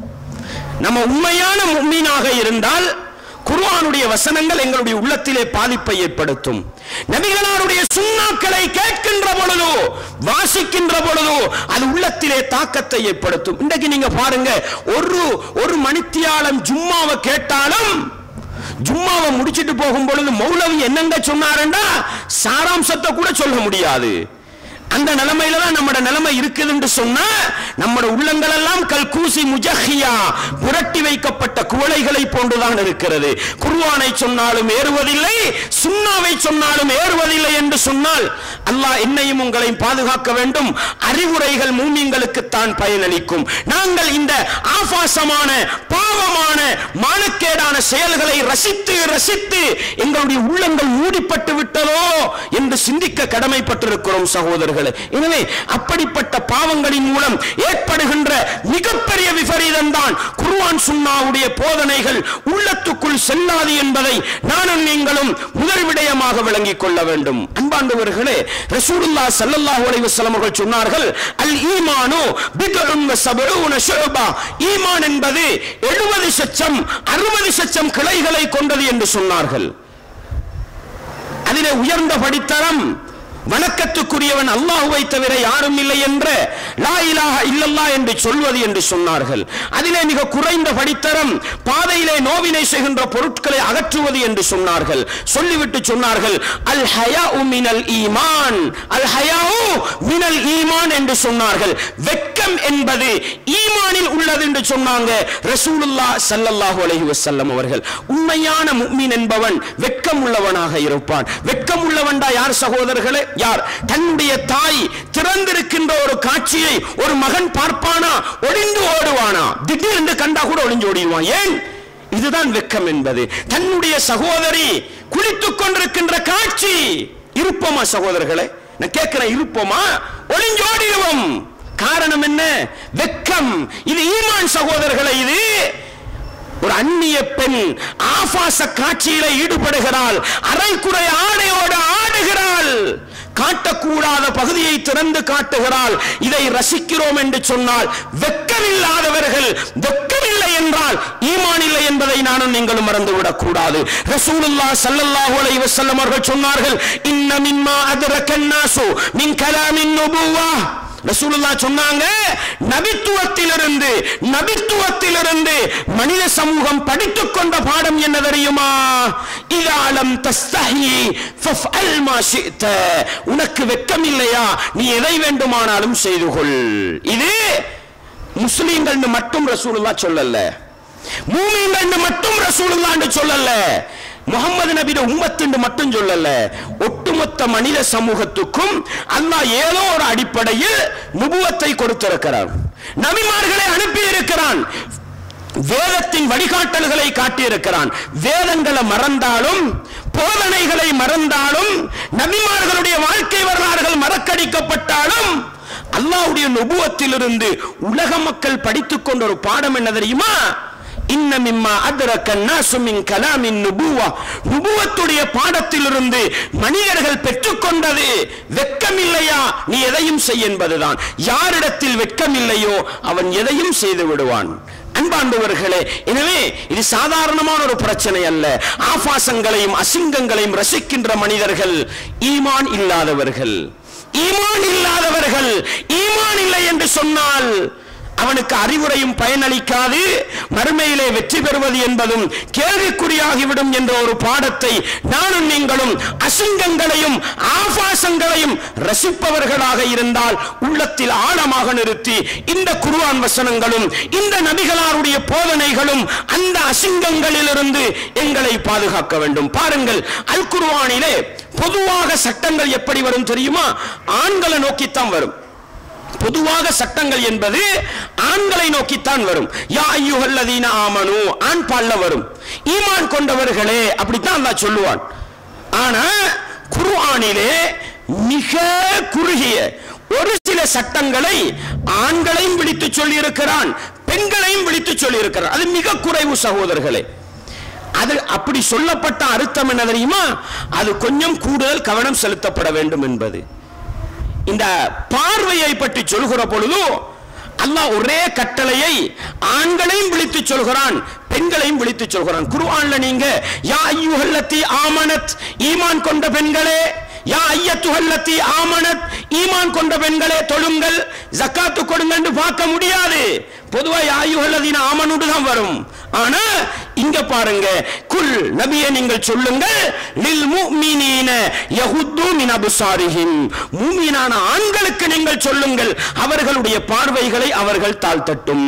நம்ம உண்மையான முக்மீனாக இருந்தால் குர்ஆனுடைய வசனங்கள் எங்களுடைய உள்ளத்திலே பாதிப்பை ஏற்படுத்தும் நபிகளாருடைய சுண்ணாக்களை கேட்கின்ற பொழுதோ வாசிக்கின்ற பொழுதோ அது உள்ளத்திலே தாக்கத்தை ஏற்படுத்தும் இன்றைக்கு நீங்க பாருங்க ஒரு ஒரு மணித்தியாலம் ஜும்மாவை கேட்டாலும் ஜும்மாவை முடிச்சிட்டு போகும் பொழுது மௌலவி என்னங்க சொன்னாருண்டா சாராம்சத்தை கூட சொல்ல முடியாது அந்த நிலைமையில தான் நம்மட நிலைமை இருக்குதுன்னு சொன்னா நம்மட உள்ளங்கள் எல்லாம் கல்கூசி முஜஹியா புரட்டி வைக்கப்பட்ட குவளைகளை போன்றுதான் இருக்கிறது குர்ஆனை சொன்னாலும் ஏறுவதில்லை சுன்னாவை சொன்னாலும் ஏறுவதில்லை என்று சொன்னால் அல்லாஹ் என்னையும் உங்களையும் பாதுகாக்க வேண்டும் அறிவுரைகள் மூமிங்களுக்கு தான் பயனளிக்கும் நாங்கள் இந்த ஆபாசமான பாவமான மானக்கேடான செயல்களை ரசித்து ரசித்து எங்களுடைய உள்ளங்கள் மூடிப்பட்டு விட்டதோ என்று சிந்திக்க கடமைப்பட்டிருக்கிறோம் சகோதரர்களே எனவே அப்படிப்பட்ட பாவங்களின் மூலம் ஏற்படுகின்ற மிகப்பெரிய விபரீதம் தான் குர்ஆன் சுன்னாவுடைய போதனைகள் உள்ளத்துக்குள் செல்லாது என்பதை நானும் நீங்களும் முதல் விடயமாக விளங்கிக் கொள்ள வேண்டும் அன்பாண்டவர்களே ரசூலுல்லாஹ் ஸல்லல்லாஹு அலைஹி வஸல்லம் அவர்கள் சொன்னார்கள் அல் ஈமானு பித்உன் வ சபஊன ஷுபா ஈமான் என்பது 70 சச்சம் 60 சச்சம் கிளைகளை கொண்டது என்று சொன்னார்கள் அதிலே உயர்ந்த படித்தரம் வணக்கத்துக்குரியவன் அல்லாஹுவை தவிர யாரும் இல்லை என்ற லா இலாஹ இல்லல்லா என்று சொல்வது என்று சொன்னார்கள் அதிலே மிக குறைந்த படித்தரம் பாதையிலே நோவினை செய்கின்ற பொருட்களை அகற்றுவது என்று சொன்னார்கள் சொல்லிவிட்டு சொன்னார்கள் அல் ஹயா மினல் ஈமான் அல் ஹயாஉ மினல் ஈமான் என்று சொன்னார்கள் வெட்கம் என்பது ஈமானில் உள்ளது என்று சொன்னாங்க ரசூலுல்லா ஸல்லல்லாஹு அலைஹி வஸல்லம் அவர்கள் உண்மையான முஃமின் என்பவன் வெட்கம் உள்ளவனாக இருப்பான் வெட்கம் உள்ளவன்டா யார் சகோதரர்களே யார் தன்னுடைய தாய் திறந்திருக்கின்ற ஒரு காட்சியை ஒரு மகன் பார்ப்பானா ஒளிந்து ஓடுவானா திடீரென்று கண்டா கூட ஒளிஞ்சு ஓடிடுவான் ஏன் இதுதான் வெக்கம் என்பது தன்னுடைய சகோதரி குளித்துக் கொண்டிருக்கின்ற காட்சி இருப்போமா சகோதரர்களே நான் கேட்கிறேன் இருப்போமா ஒளிஞ்சோடிடுவோம் காரணம் என்ன வெக்கம் இது ஈமான் சகோதரர்களை இது ஒரு அந்நிய பெண் ஆபாச காட்சியில ஈடுபடுகிறாள் அரைக்குறை ஆடையோடு ஆடுகிறாள் காட்டக்கூடாத பகுதியை திறந்து காட்டுகிறாள் இதை ரசிக்கிறோம் என்று சொன்னால் வெக்கமில்லாதவர்கள் வெக்கமில்லை என்றால் ஈமான் இல்லை என்பதை நானும் நீங்களும் மறந்துவிடக் கூடாது ரசூலுல்லாஹ் ஸல்லல்லாஹு அலைஹி வஸல்லம் அவர்கள் சொன்னார்கள் இன்ன மிம்மா அத்ரக்கன் நாசு மின் கலாமின் நுபுவா ரசூலுல்லா சொன்னாங்க நபித்துவத்திலிருந்து நபித்துவத்திலிருந்து மனித சமூகம் படித்துக் கொண்ட பாடம் என்ன தெரியுமா இதாலம் தஸ்தஹி ஃபஃஅல் மா ஷி'த உனக்கு வெட்கம் இல்லையா நீ எதை வேண்டுமானாலும் செய்து கொள் இது முஸ்லிம்கள் மட்டும் ரசூலுல்லா சொல்லல மூமின்கள் மட்டும் ரசூலுல்லான்னு சொல்லல முகமது நபிட உம்மத்து மட்டும் சொல்லல ஒட்டுமொத்த மனித சமூகத்துக்கும் அல்லாஹ் ஏதோ ஒரு அடிப்படையில் நுபுவத்தை கொடுத்திருக்கிறான் நபிமார்களை அனுப்பி இருக்கிறான் வேதத்தின் வழிகாட்டல்களை காட்டியிருக்கிறான் வேதங்களை மறந்தாலும் போதனைகளை மறந்தாலும் நபிமார்களுடைய வாழ்க்கை வரலாறுகள் மறக்கடிக்கப்பட்டாலும் அல்லாஹ்வுடைய நுபுவத்திலிருந்து உலக மக்கள் படித்துக் கொண்ட ஒரு பாடம் என்ன தெரியுமா இன்ன மிம்மா அத்ரக்க நாசு மின் கலாமின் நுபுவா நுபுவத்துடைய பாடத்திலிருந்து மனிதர்கள் பெற்றுக்கொண்டது வெட்கமில்லையா நீ எதையும் செய் என்பதுதான் யாரிடத்தில் வெட்கமில்லையோ அவன் எதையும் செய்து விடுவான் அன்பாண்டவர்களே எனவே இது சாதாரணமான ஒரு பிரச்சனை அல்ல ஆபாசங்களையும் அசிங்கங்களையும் ரசிக்கின்ற மனிதர்கள் ஈமான் இல்லாதவர்கள் ஈமான் இல்லாதவர்கள் ஈமான் இல்லை என்று சொன்னால் அவனுக்கு அறிவுரையும் பயனளிக்காது மறுமையிலே வெற்றி பெறுவது என்பதும் கேள்விக்குறியாகிவிடும் என்ற ஒரு பாடத்தை நானும் நீங்களும் அசிங்கங்களையும் ஆபாசங்களையும் ரசிப்பவர்களாக இருந்தால் உள்ளத்தில் ஆழமாக நிறுத்தி இந்த குர்ஆன் வசனங்களும் இந்த நபிகளாருடைய போதனைகளும் அந்த அசிங்கங்களிலிருந்து எங்களை பாதுகாக்க வேண்டும் பாருங்கள் அல் குர்ஆனிலே பொதுவாக சட்டங்கள் எப்படி வரும் தெரியுமா ஆண்களை நோக்கித்தான் வரும் பொதுவாக சட்டங்கள் என்பது ஆண்களை நோக்கித்தான் வரும் யா ஐயுஹல்லதீன ஆமனு ஆண் பால்ல வரும் ஈமான் கொண்டவர்களே அப்படித்தான் அல்லாஹ் சொல்லுவான் ஆனா குர்ஆனிலே மிக குறுகிய ஒரு சில சட்டங்களை ஆண்களையும் விழித்து சொல்லி இருக்கிறான் பெண்களையும் விழித்து சொல்லி இருக்கிறான் அது மிக குறைவு சகோதரர்களே அது அப்படி சொல்லப்பட்ட அர்த்தம் என்ன தெரியுமா அது கொஞ்சம் கூடுதல் கவனம் செலுத்தப்பட வேண்டும் என்பது இந்த பார்வையை பற்றி சொல்கிற பொழுது அல்லாஹ் ஒரே கட்டளையை ஆண்களையும் விழித்து சொல்கிறான் பெண்களையும் விழித்து சொல்கிறான் குர்ஆன்ல நீங்க யா ஐயுஹல்லத்தி ஆமனத் ஈமான் கொண்ட பெண்களே யா ஐயத்துஹல்லத்தி ஆமனத் ஈமான் கொண்ட பெண்களே தொழுங்கள் ஜக்காத்து கொடுங்கன்னு பார்க்க முடியாது பொதுவா யா ஐயுஹல்லதீன ஆமனுடு தான் வரும் ஆனா இங்க பாருங்க குல் நபியே நீங்கள் சொல்லுங்கள் லில் முஃமினீன யஹுத்து மின் அப்சாரிஹிம் மூமினான ஆண்களுக்கு நீங்கள் சொல்லுங்கள் அவர்களுடைய பார்வைகளை அவர்கள் தாழ்த்தட்டும்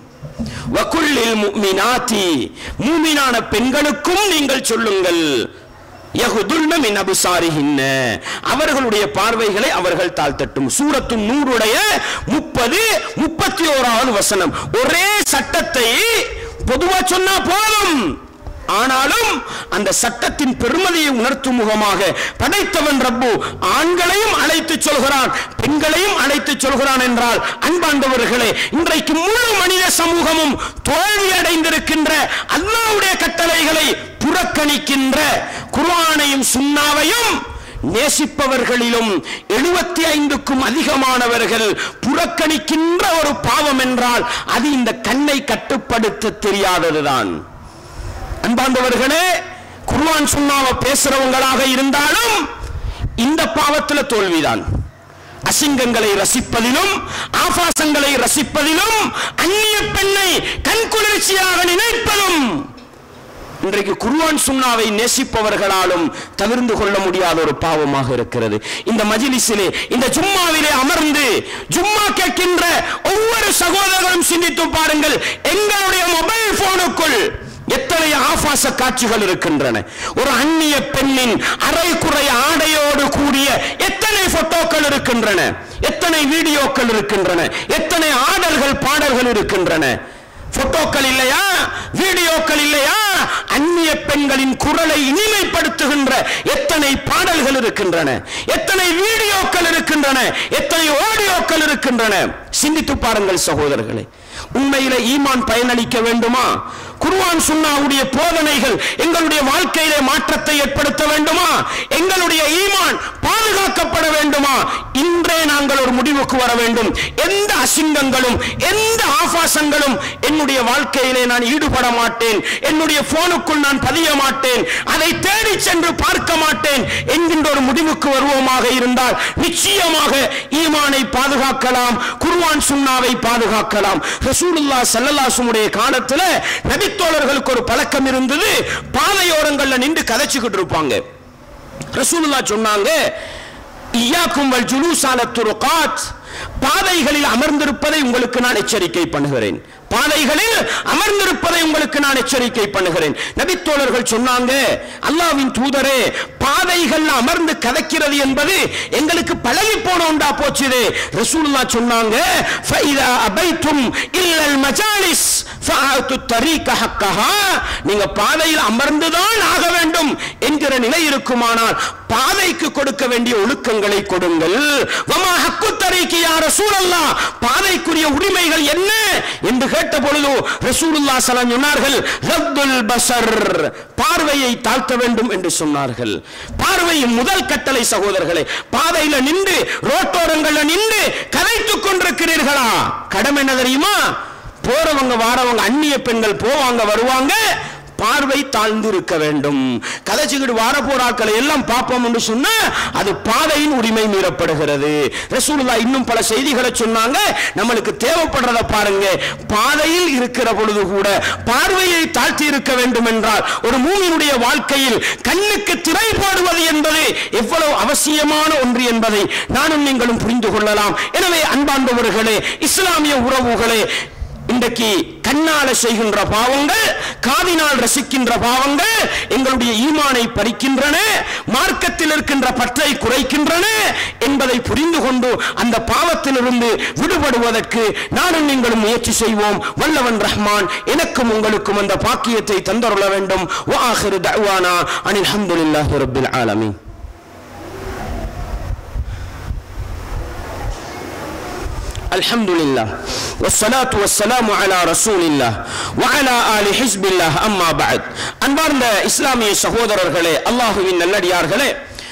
வகுல்லில் முஃமினாத்தி மூமினான பெண்களுக்கும் நீங்கள் சொல்லுங்கள் யகுதுல்ன மின் அபுசாரிஹின்ன அவர்களுடைய பார்வைகளை அவர்கள் தாழ்த்தட்டும் சூரத்து நூறுடைய முப்பது முப்பத்தி ஓராவது வசனம் ஒரே சட்டத்தை பொதுவா சொன்னா போதும் ஆனாலும் அந்த சட்டத்தின் பெருமதியை உணர்த்தும் முகமாக படைத்தவன் ரப்பு ஆண்களையும் அழைத்து சொல்கிறான் பெண்களையும் அழைத்து சொல்கிறான் என்றால் அன்பாண்டவர்களே இன்றைக்கு முழு மனித சமூகமும் தோல்வி அடைந்திருக்கின்ற அல்லாவுடைய கட்டளைகளை புறக்கணிக்கின்ற குர்ஆனையும் சுன்னாவையும் நேசிப்பவர்களிலும் எழுபத்தி ஐந்துக்கும் அதிகமானவர்கள் புறக்கணிக்கின்ற ஒரு பாவம் என்றால் அது இந்த கண்ணை கட்டுப்படுத்த தெரியாததுதான் அன்பாண்டவர்களே குர்ஆன் சுன்னாவை பேசுறவங்களாக இருந்தாலும் இந்த பாவத்துல தோல்விதான் அசிங்கங்களை ரசிப்பதிலும் ஆபாசங்களை ரசிப்பதிலும் அந்நிய பெண்ணை கண்குளிர்ச்சியாக நினைப்பதும் இன்றைக்கு குர்ஆன் சுன்னாவை நேசிப்பவர்களாலும் தவிர்ந்து கொள்ள முடியாத ஒரு பாவமாக இருக்கிறது இந்த மஜிலிஸிலே இந்த ஜும்மாவிலே அமர்ந்து ஜும்மா கேட்கின்ற ஒவ்வொரு சகோதரர்களும் சிந்தித்து பாருங்கள் எங்களுடைய மொபைல் போனுக்குள் எத்தனை ஆபாச காட்சிகள் இருக்கின்றன ஒரு அந்நிய பெண்ணின் அரைக்குறை ஆடையோடு கூடிய எத்தனை போட்டோக்கள் இருக்கின்றன எத்தனை வீடியோக்கள் இருக்கின்றன எத்தனை ஆடல்கள் பாடல்கள் இருக்கின்றன போட்டோக்கள் இல்லையா வீடியோக்கள் இல்லையா அந்நிய பெண்களின் குரலை இனிமைப்படுத்துகின்ற எத்தனை பாடல்கள் இருக்கின்றன எத்தனை வீடியோக்கள் இருக்கின்றன எத்தனை ஆடியோக்கள் இருக்கின்றன சிந்தித்து பாருங்கள் சகோதரர்களே உண்மையில ஈமான் பயனளிக்க வேண்டுமா குர்ஆன் சுன்னாவுடைய போதனைகள் எங்களுடைய வாழ்க்கையிலே மாற்றத்தை ஏற்படுத்த வேண்டுமா எங்களுடைய ஈமான் பாதுகாக்கப்பட வேண்டும் முடிவுக்கு வர வேண்டும் எந்த அசிங்கங்களும் எந்த ஆபாசங்களும் என்னுடைய வாழ்க்கையிலே நான் ஈடுபட மாட்டேன் என்னுடைய போனுக்குள் நான் பதிய மாட்டேன் அதை தேடி சென்று பார்க்க மாட்டேன் என்கின்ற ஒரு முடிவுக்கு வருவோமாக இருந்தால் நிச்சயமாக ஈமானை பாதுகாக்கலாம் குர்ஆன் சுன்னாவை பாதுகாக்கலாம் ரசூலுல்லாஹ் ஸல்லல்லாஹு காலத்துல நபித்தோழர்களுக்கு ஒரு பழக்கம் இருந்தது பாதையோரங்கள்ல நின்று கதைச்சுக்கிட்டு இருப்பாங்க ரசூலுல்லாஹ் சொன்னாங்க இய்யாக்கும் வல் ஜுலூசால துருகாத் பாதைகளில் அமர்ந்திருப்பதை உங்களுக்கு நான் எச்சரிக்கை பண்ணுகிறேன் பாதைகளில் அமர்ந்திருப்பதை உங்களுக்கு நான் எச்சரிக்கை பண்ணுகிறேன் நபித்தோழர்கள் சொன்னாங்க அல்லாவின் தூதரே பாதைகள் அமர்ந்து கதைக்கிறது என்பது எங்களுக்கு பழகி போன உண்டா போச்சுது ரசூலுல்லா சொன்னாங்க ஃபைதா அபைத்தும் இல்லல் மஜாலிஸ் ஃபஆத்து தரீக ஹக்கஹா நீங்க பாதையில் அமர்ந்துதான் ஆக வேண்டும் என்கிற நிலை இருக்குமானால் பாதைக்கு கொடுக்க வேண்டிய ஒழுக்கங்களை கொடுங்கள் வமா ஹக்கு தரீக்கு யா ரசூலல்லாஹ் பாதைக்குரிய உரிமைகள் என்ன என்று கேட்ட பொழுது ரசூலுல்லாஹ் ஸல்லல்லாஹு சொன்னார்கள் ரத்துல் பஸர் பார்வையை தாழ்த்த வேண்டும் என்று சொன்னார்கள் பார்வையின் முதல் கட்டளை சகோதரர்களே பாதையில நின்று ரோட்டோரங்கள்ல நின்று கதைத்துக் கொண்டிருக்கிறீர்களா கடமை என்ன தெரியுமா போறவங்க வாரவங்க அந்நிய பெண்கள் போவாங்க வருவாங்க பார்வை தாழ்ந்து இருக்க வேண்டும் கதைச்சுக்கிட்டு வார போராக்களை எல்லாம் பார்ப்போம் என்று சொன்னா அது பாதையின் உரிமை மீறப்படுகிறது ரசூலுல்லாஹ் இன்னும் பல செய்திகளை சொன்னாங்க நம்மளுக்கு தேவைப்படுறத பாருங்க பாதையில் இருக்கிற பொழுது கூட பார்வையை தாழ்த்தி இருக்க வேண்டும் என்றால் ஒரு மூமியினுடைய வாழ்க்கையில் கண்ணுக்கு திரை போடுவது என்பது எவ்வளவு அவசியமான ஒன்று என்பதை நானும் நீங்களும் புரிந்து கொள்ளலாம் எனவே அன்பாண்டவர்களே இஸ்லாமிய உறவுகளே இன்றைக்கு கண்ணால செய்கின்ற பாவங்கள் காதினால் ரசிக்கின்ற பாவங்கள் எங்களுடைய ஈமானை பறிக்கின்றன மார்க்கத்தில் இருக்கின்ற பற்றை குறைக்கின்றன என்பதை புரிந்து கொண்டு அந்த பாவத்திலிருந்து விடுபடுவதற்கு நானும் நீங்களும் முயற்சி செய்வோம் வல்லவன் ரஹ்மான் எனக்கும் உங்களுக்கும் அந்த பாக்கியத்தை தந்தருள வேண்டும் வாஹிரு தஅவானா அனில் ஹம்துலில்லாஹி ரப்பில் ஆலமீன் الحمد لله والصلاة والسلام على رسول الله وعلى آل حزب الله أما بعد அன்பார்ந்த இஸ்லாமிய சகோதரர்களே அல்லாஹுவின் நல்லடியார்களே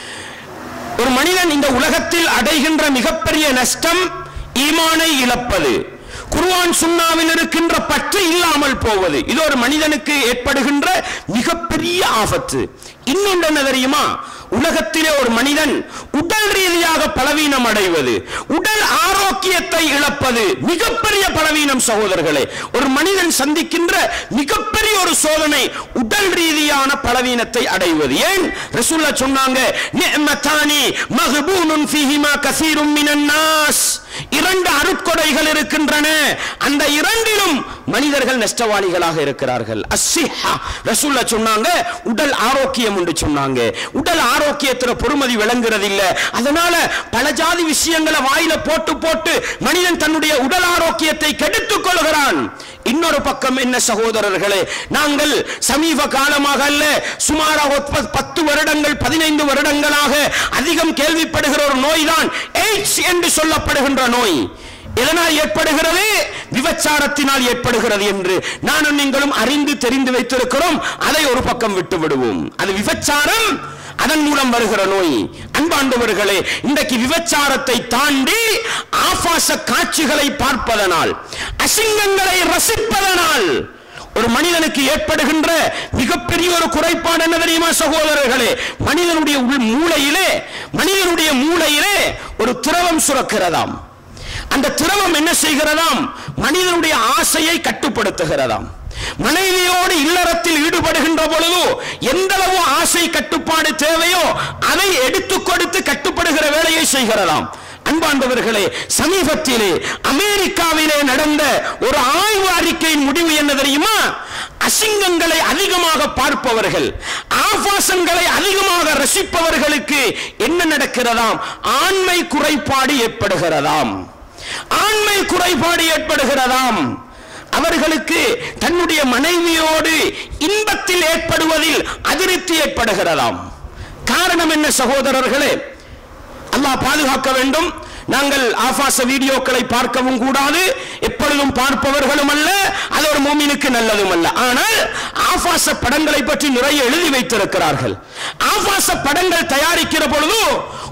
ஒரு மனிதன் இந்த உலகத்தில் அடைகின்ற மிகப்பெரிய நஷ்டம் ஈமானை இழப்பது குர்ஆன் சுன்னாவில் இருக்கின்ற பற்று இல்லாமல் போவது இது ஒரு மனிதனுக்கு ஏற்படுகின்ற மிகப்பெரிய ஆபத்து இன்னொன்று என்ன தெரியுமா உலகத்திலே ஒரு மனிதன் உடல் ரீதியாக பலவீனம் அடைவது உடல் ஆரோக்கியத்தை இழப்பது மிகப்பெரிய பலவீனம் சகோதரர்களே ஒரு மனிதன் சந்திக்கின்ற மிகப்பெரிய ஒரு சோதனை உடல் ரீதியான பலவீனத்தை அடைவது ஏன் ரசூல்லா சொன்னாங்க நிஅமத்தானி மக்பூனுன் ஃபீஹிமா கஸீரும் மினன் நாஸ் இரண்டு அருட்கொடைகள் இருக்கின்றன அந்த இரண்டிலும் மனிதர்கள் நஷ்டவாளிகளாக இருக்கிறார்கள் அஸ்ஸிஹா ரசூல்லா சொன்னாங்க உடல் ஆரோக்கியம் என்று சொன்னாங்க உடல் ஆரோக்கியத்துல பொறுமதி விளங்குறது இல்ல அதனால பல ஜாதி விஷயங்களை வாயில போட்டு போட்டு மனிதன் தன்னுடைய உடல் ஆரோக்கியத்தை கெடுத்துக் கொள்கிறான் இன்னொரு பக்கம் என்ன சகோதரர்களே நாங்கள் சமீப காலமாக அல்ல சுமாராக ஒத்த- பத்து வருடங்கள் பதினைந்து வருடங்களாக அதிகம் கேள்விப்படுகிற ஒரு நோய்தான் எய்ட்ஸ் என்று சொல்லப்படுகின்ற நோய் எதனால் ஏற்படுகிறது விபச்சாரத்தினால் ஏற்படுகிறது என்று நானும் நீங்களும் அறிந்து தெரிந்து வைத்திருக்கிறோம் அதை ஒரு பக்கம் விட்டு விடுவோம் அது விபச்சாரம் அதன் மூலம் வருகிற நோய் அன்பாண்டவர்களே இன்றைக்கு விபச்சாரத்தை தாண்டி ஆபாச காட்சிகளை பார்ப்பதனால் அசிங்கங்களை ரசிப்பதனால் ஒரு மனிதனுக்கு ஏற்படுகின்ற மிகப்பெரிய ஒரு குறைபாடு என்ன தெரியுமா சகோதரர்களே மனிதனுடைய உள் மூளையிலே மனிதனுடைய மூளையிலே ஒரு திரவம் சுரக்கிறதாம் அந்த திரவம் என்ன செய்கிறதாம் மனிதனுடைய ஆசையை கட்டுப்படுத்துகிறதாம் மனைவியோடு இல்லறத்தில் ஈடுபடுகின்ற பொழுது எந்த அளவு ஆசை கட்டுப்பாடு தேவையோ அதை எடுத்துக் கொடுத்து கட்டுப்படுகிற வேலையை செய்கிறதாம் அன்பாண்டவர்களே சமீபத்திலே அமெரிக்காவிலே நடந்த ஒரு ஆய்வு அறிக்கையின் முடிவு என்ன தெரியுமா அசிங்கங்களை அதிகமாக பார்ப்பவர்கள் ஆபாசங்களை அதிகமாக ரசிப்பவர்களுக்கு என்ன நடக்கிறதாம் ஆண்மை குறைபாடு ஏற்படுகிறதாம் ஆண்மை குறைபாடு ஏற்படுகிறதாம் அவர்களுக்கு தன்னுடைய மனைவியோடு இன்பத்தில் ஏற்படுவதில் அதிருப்தி ஏற்படுகிறதாம் காரணம் என்ன சகோதரர்களே அல்லாஹ் பாதுகாக்க வேண்டும் நாங்கள் ஆபாச வீடியோக்களை பார்க்கவும் கூடாது எப்பொழுதும் பார்ப்பவர்களும் அல்ல அது ஒரு மூமினுக்கு நல்லதும் அல்ல ஆனால் ஆபாச படங்களை பற்றி நிறைய எழுதி வைத்திருக்கிறார்கள் ஆபாச படங்கள் தயாரிக்கிற பொழுது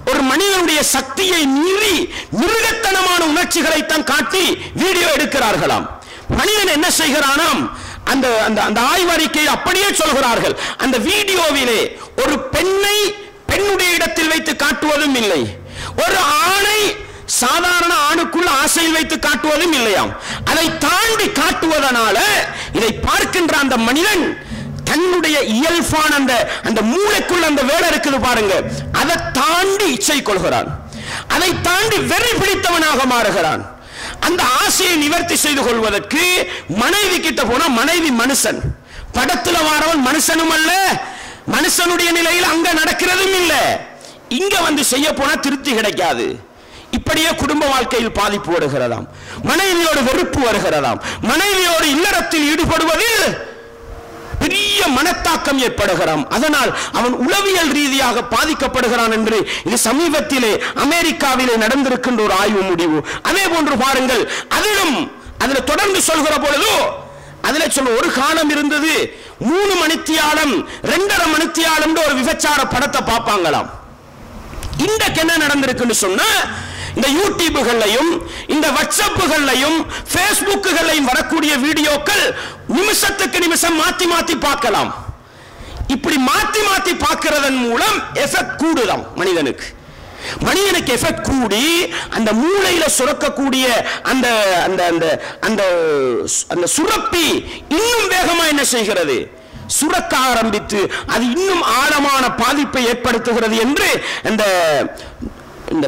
ஒரு மனிதனுடைய சக்தியை மீறி மிருகத்தனமான உணர்ச்சிகளை தான் காட்டி வீடியோ எடுக்கிறார்களாம் மனிதன் என்ன செய்கிறானாம் அந்த அந்த அந்த ஆய்வறிக்கை அப்படியே சொல்கிறார்கள் அந்த வீடியோவிலே ஒரு பெண்ணை பெண்ணுடைய இடத்தில் வைத்து காட்டுவதும் இல்லை ஒரு ஆணை சாதாரண ஆணுக்குள்ள ஆசையில் வைத்து காட்டுவதும் இல்லையாம் அதை தாண்டி காட்டுவதனால இதை பார்க்கின்ற அந்த மனிதன் தன்னுடைய இயல்பான அந்த அந்த மூளைக்குள்ள அந்த வேலை இருக்குது பாருங்க அதை தாண்டி இச்சை கொள்கிறான் அதை தாண்டி வெறி பிடித்தவனாக மாறுகிறான் அந்த ஆசையை நிவர்த்தி செய்து கொள்வதற்கு மனைவி கிட்ட போனா மனைவி மனுஷன் படத்துல வாரவன் மனுஷனும் அல்ல மனுஷனுடைய நிலையில் அங்க நடக்கிறதும் இல்ல இங்க வந்து செய்ய போனா திருப்தி கிடைக்காது இப்படியே குடும்ப வாழ்க்கையில் பாதிப்பு வருகிறதாம் மனைவியோடு வெறுப்பு வருகிறதாம் மனைவியோடு இல்லறத்தில் ஈடுபடுவதில் பெரிய மனத்தாக்கம் ஏற்படுகிறான் அதனால் அவன் உளவியல் ரீதியாக பாதிக்கப்படுகிறான் என்று இது சமீபத்திலே அமெரிக்காவிலே நடந்திருக்கின்ற ஒரு ஆய்வு முடிவு அதே போன்று பாருங்கள் அதிலும் அதுல தொடர்ந்து சொல்கிற பொழுது அதுல சொல்ல ஒரு காலம் இருந்தது மூணு மணித்தியாலம் ரெண்டரை மணித்தியாலம் ஒரு விபச்சார படத்தை பார்ப்பாங்களாம் இன்றைக்கு என்ன நடந்திருக்குன்னு சொன்னா இந்த யூடியூபுகள்லையும் இந்த வாட்ஸ்அப்புகள்லையும் ஃபேஸ்புக்குகள்லையும் வரக்கூடிய வீடியோக்கள் நிமிஷத்துக்கு நிமிஷம் மாத்தி மாத்தி பார்க்கலாம் இப்படி மாத்தி மாத்தி பார்க்கிறதன் மூலம் எஃபெக்ட் கூடுதாம் மனிதனுக்கு மனிதனுக்கு எஃபெக்ட் கூடி அந்த மூளையில சுரக்கக்கூடிய அந்த அந்த அந்த அந்த அந்த சுரப்பி இன்னும் வேகமா என்ன செய்கிறது சுரக்க ஆரம்பித்து அது இன்னும் ஆழமான பாதிப்பை ஏற்படுத்துகிறது என்று இந்த இந்த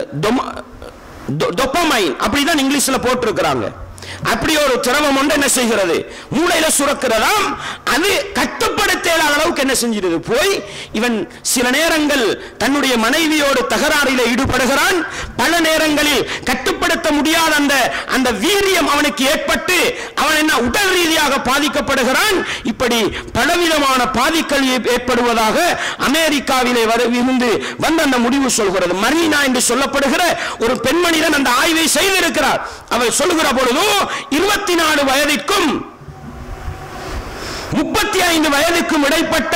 டொப்பமைன் அப்படிதான் இங்கிலீஷ்ல போட்டிருக்கிறாங்க அப்படி ஒரு திரவம் ஒன்று என்ன செய்கிறது மூளையில சுரக்கிறதாம் அது கட்டுப்படுத்த அளவுக்கு என்ன செஞ்சிருது போய் இவன் சில நேரங்கள் தன்னுடைய மனைவியோடு தகராறில ஈடுபடுகிறான் பல நேரங்களில் கட்டுப்படுத்த முடியாத அந்த அந்த வீரியம் அவனுக்கு ஏற்பட்டு அவன் என்ன உடல் ரீதியாக பாதிக்கப்படுகிறான் இப்படி பலவிதமான பாதிக்கள் ஏ- ஏற்படுவதாக அமெரிக்காவிலே வர இருந்து வந்த அந்த முடிவு சொல்கிறது மரீனா என்று சொல்லப்படுகிற ஒரு பெண்மணிதான் அந்த ஆய்வை செய்திருக்கிறார் அவர் சொல்லுகிற பொழுது இருபத்தி நாலு வயதிற்கும் முப்பத்தி ஐந்து வயதுக்கும் இடைப்பட்ட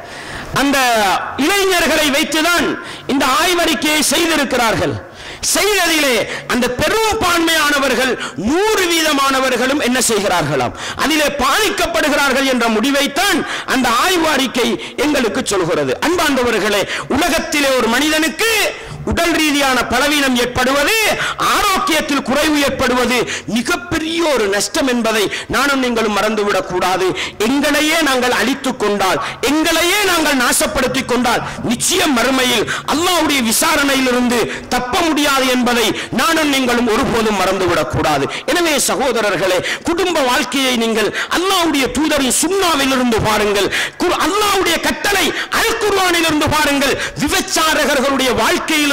அந்த இளைஞர்களை வைத்துதான் இந்த ஆய்வறிக்கையை செய்திருக்கிறார்கள் செய்ததிலே அந்த பெரும்பான்மையானவர்கள் நூறு வீதமானவர்களும் என்ன செய்கிறார்களாம் அதிலே பாதிக்கப்படுகிறார்கள் என்ற முடிவைத்தான் அந்த ஆய்வு அறிக்கை எங்களுக்கு சொல்கிறது அன்பாண்டவர்களே உலகத்திலே ஒரு மனிதனுக்கு உடல் ரீதியான பலவீனம் ஏற்படுவது ஆரோக்கியத்தில் குறைவு ஏற்படுவது மிகப்பெரிய ஒரு நஷ்டம் என்பதை நானும் நீங்களும் மறந்துவிடக் கூடாது எங்களையே நாங்கள் அழித்துக் கொண்டால் எங்களையே நாங்கள் நாசப்படுத்திக் கொண்டால் நிச்சயம் மறுமையில் அல்லாஹ்வுடைய விசாரணையிலிருந்து தப்ப முடியாது என்பதை நானும் நீங்களும் ஒருபோதும் மறந்துவிடக் கூடாது எனவே சகோதரர்களே குடும்ப வாழ்க்கையை நீங்கள் அல்லாஹ்வுடைய தூதரின் சுண்ணாவிலிருந்து பாருங்கள் குர்- அல்லாஹ்வுடைய கட்டளை அல் குர்ஆனிலிருந்து பாருங்கள் விபச்சாரகர்களுடைய வாழ்க்கையிலிருந்து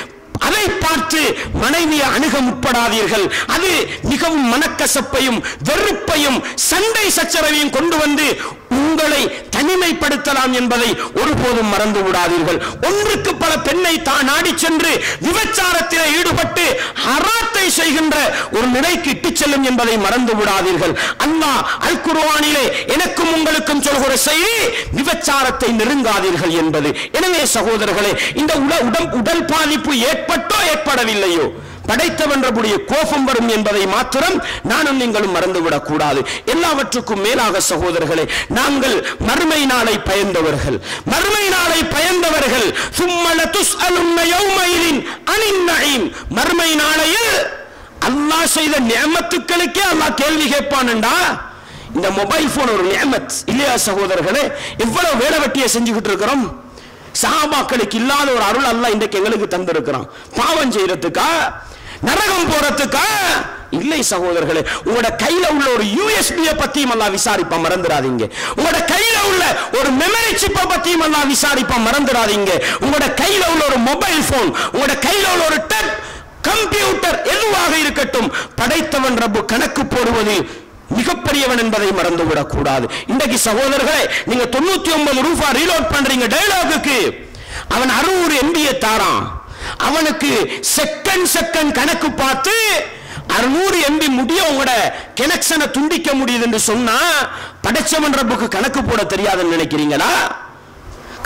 அதை பார்த்து மனைவியை அணுக முற்படாதீர்கள் அது மிகவும் மனக்கசப்பையும் வெறுப்பையும் சண்டை சச்சரவையும் கொண்டு வந்து உங்களை தனிமைப்படுத்தலாம் என்பதை ஒருபோதும் மறந்து விடாதீர்கள் ஒன்றுக்கு பல பெண்ணை தான் நாடி சென்று விபச்சாரத்தில் ஈடுபட்டு ஹராத்தை செய்கின்ற ஒரு நிலைக்கு இட்டுச் செல்லும் என்பதை மறந்து விடாதீர்கள் அல்லாஹ் அல் குர்ஆனிலே எனக்கும் உங்களுக்கும் சொல்கிற செய்தி விபச்சாரத்தை நெருங்காதீர்கள் என்பது எனவே சகோதரர்களே இந்த உட- உடம் உடல் பாதிப்பு ஏற்பட்டோ ஏற்படவில்லையோ படைத்தவன்றபுடைய கோபம் வரும் என்பதை மாத்திரம் நானும் நீங்களும் மறந்துவிடக் கூடாது எல்லாவற்றுக்கும் மேலாக சகோதரர்களே நாங்கள் மறுமை நாளை பயந்தவர்கள் மறுமை நாளை பயந்தவர்கள் சும்மல துஸ்அலுன்ன யௌமைதின் அனின் நஈம் மறுமை நாளையில் அல்லாஹ் செய்த நியமத்துக்களுக்கே அல்லாஹ் கேள்வி கேட்பான்டா இந்த மொபைல் போன் ஒரு நியமத் இல்லையா சகோதரர்களே எவ்வளவு வேலை வெட்டியை செஞ்சுக்கிட்டு இருக்கிறோம் சஹாபாக்களுக்கு இல்லாத ஒரு அருள் அல்லாஹ் இன்றைக்கு எங்களுக்கு தந்திருக்கிறான் பாவம் செய்யறதுக்கா நரகம் போறதுக்கா இல்லை சகோதரர்களே உங்களோட கையில உள்ள ஒரு யூஎஸ்பியை பத்தியும் எல்லாம் விசாரிப்பா மறந்துடாதீங்க உங்களோட கையில உள்ள ஒரு மெமரி சிப்பை பத்தியும் எல்லாம் விசாரிப்பா மறந்துடாதீங்க உங்களோட கையில உள்ள ஒரு மொபைல் போன் உங்களோட கையில உள்ள ஒரு டப் கம்ப்யூட்டர் எதுவாக இருக்கட்டும் படைத்தவன் ரப்பு கணக்கு போடுவது மிகப்பெரியவன் என்பதை மறந்துவிடக் கூடாது இன்றைக்கு சகோதரர்களே நீங்க தொண்ணூத்தி ஒன்பது ரூபா ரீலோட் பண்றீங்க டயலாகுக்கு அவன் அறுநூறு எம்பியை தாரான் அவனுக்கு செகண்ட் செகண்ட் கணக்கு பார்த்து அறுநூறு எம்பி முடிய உங்களோட கனெக்ஷனை துண்டிக்க முடியுது என்று சொன்னா படைச்சவன் ரப்புக்கு கணக்கு போட தெரியாதுன்னு நினைக்கிறீங்களா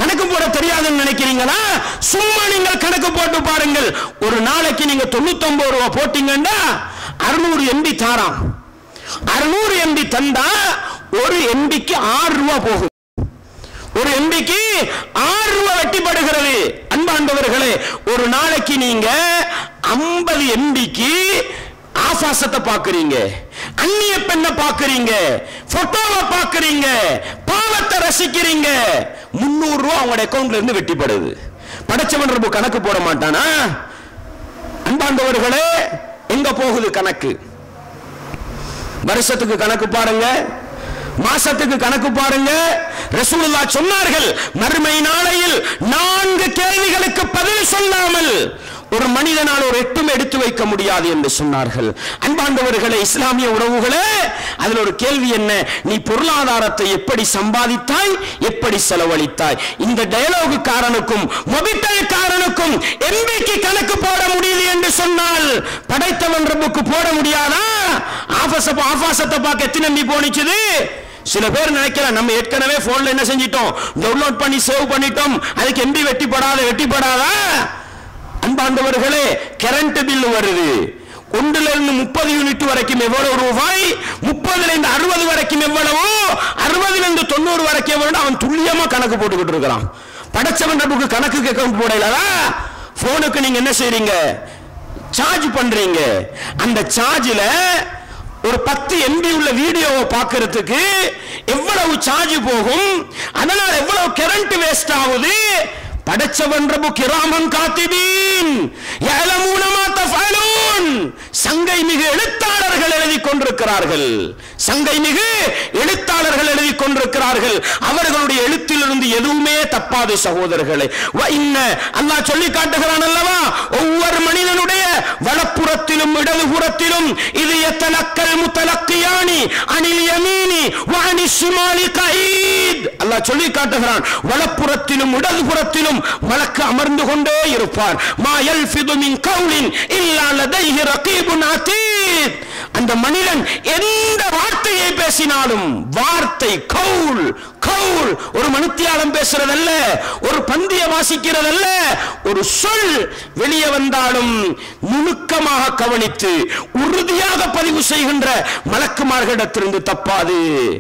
கணக்கு போட தெரியாதுன்னு நினைக்கிறீங்களா சும்மா நீங்கள் கணக்கு போட்டு பாருங்கள் ஒரு நாளைக்கு நீங்க தொண்ணூத்தொன்பது ரூபா போட்டீங்கன்னா அறுநூறு எம்பி தாராம் அறுநூறு எம்பி தந்தா ஒரு எம்பிக்கு ஆறு ரூபா போகும் ஒரு எம்பிக்கு ஆறு ரூபாய் வெட்டிப்படுகிறது அன்பாண்டவர்களே ஒரு நாளைக்கு நீங்க ஐம்பது எம்பிக்கு ஆபாசத்தை பாக்குறீங்க அந்நிய பெண்ணை பாக்குறீங்க போட்டோவை பாக்குறீங்க பாவத்தை ரசிக்கிறீங்க முன்னூறு ரூபா உங்களோட அக்கௌண்ட்ல இருந்து வெட்டிப்படுது படைச்சவன் ரொம்ப கணக்கு போட மாட்டானா அன்பாண்டவர்களே எங்க போகுது கணக்கு வருஷத்துக்கு கணக்கு பாருங்க மாசத்துக்கு கணக்கு பாருங்க ரசூலுல்லாஹ் சொன்னார்கள் மறுமை நாளையில் நான்கு கேள்விகளுக்கு பதில் சொல்லாமல் ஒரு மனிதனால் ஒரு எட்டும் எடுத்து வைக்க முடியாது என்று சொன்னார்கள் அன்பாண்டவர்களே இஸ்லாமிய உறவுகளே அதுல ஒரு கேள்வி என்ன நீ பொருளாதாரத்தை எப்படி சம்பாதித்தாய் எப்படி செலவழித்தாய் இந்த டயலாகு காரனுக்கும் மொபிட்டல் காரனுக்கும் எம்பிக்கு கணக்கு போட முடியுது என்று சொன்னால் படைத்தவன் ரப்புக்கு போட முடியாதா ஆபாச ஆபாசத்தை பார்க்க எத்தனை எம்பி போனிச்சுது சில பேர் நினைக்கலாம் நம்ம ஏற்கனவே போன்ல என்ன செஞ்சிட்டோம் டவுன்லோட் பண்ணி சேவ் பண்ணிட்டோம் அதுக்கு எம்பி வெட்டிப்படாத வெட்டிப்படாதா அன்பாண்டவர்களே கரண்ட் பில் வருது ஒன்றுல இருந்து முப்பது யூனிட் வரைக்கும் எவ்வளவு ரூபாய் முப்பதுல இருந்து அறுபது வரைக்கும் எவ்வளவோ அறுபதுல இருந்து தொண்ணூறு வரைக்கும் எவ்வளவு அவன் துல்லியமா கணக்கு போட்டுக்கிட்டு இருக்கிறான் படைச்சவன் நமக்கு கணக்குக்கு அக்கௌண்ட் போடலா போனுக்கு நீங்க என்ன செய்றீங்க சார்ஜ் பண்றீங்க அந்த சார்ஜில் ஒரு பத்து எம்பி உள்ள வீடியோவை பார்க்கிறதுக்கு எவ்வளவு சார்ஜ் போகும் அதனால எவ்வளவு கரண்ட் வேஸ்ட் ஆகுது படைச்சவன் ரபு கிராமம் காத்திபீன் யஅலமூன மா தஃஅலூன் சங்கை மிகு எழுத்தாளர்கள் எழுதி கொண்டிருக்கிறார்கள் சங்கை மிகு எழுத்தாளர்கள் எழுதி கொண்டிருக்கிறார்கள் அவர்களுடைய எழுத்திலிருந்து எதுவுமே தப்பாது சகோதரர்களே வ இன்ன அல்லாஹ் சொல்லி காட்டுகிறான் அல்லவா ஒவ்வொரு மனிதனுடைய வலப்புறத்திலும் இடதுபுறத்திலும் இது எத்தலக்கல் முத்தலக்கியானி அனில் யமீனி வாணி ஷிமாலி கயீத் அல்லாஹ் சொல்லி காட்டுகிறான் வலப்புறத்திலும் இடதுபுறத்திலும் மலக்கு அமர்ந்து கொண்டே இருப்பார் மா யல்ஃபிது மின் கௌலின் இல்லா லதைஹி ரகீபுன் அதீத் அந்த மனிதன் எந்த வார்த்தையை பேசினாலும் வார்த்தை கவுல் கவுல் ஒரு மனுத்தியாலம் பேசுறதல்ல ஒரு பந்திய வாசிக்கிறதல்ல ஒரு சொல் வெளியே வந்தாலும் நுணுக்கமாக கவனித்து உறுதியாக பதிவு செய்கின்ற மலக்குமார்களிடத்திலிருந்து தப்பாது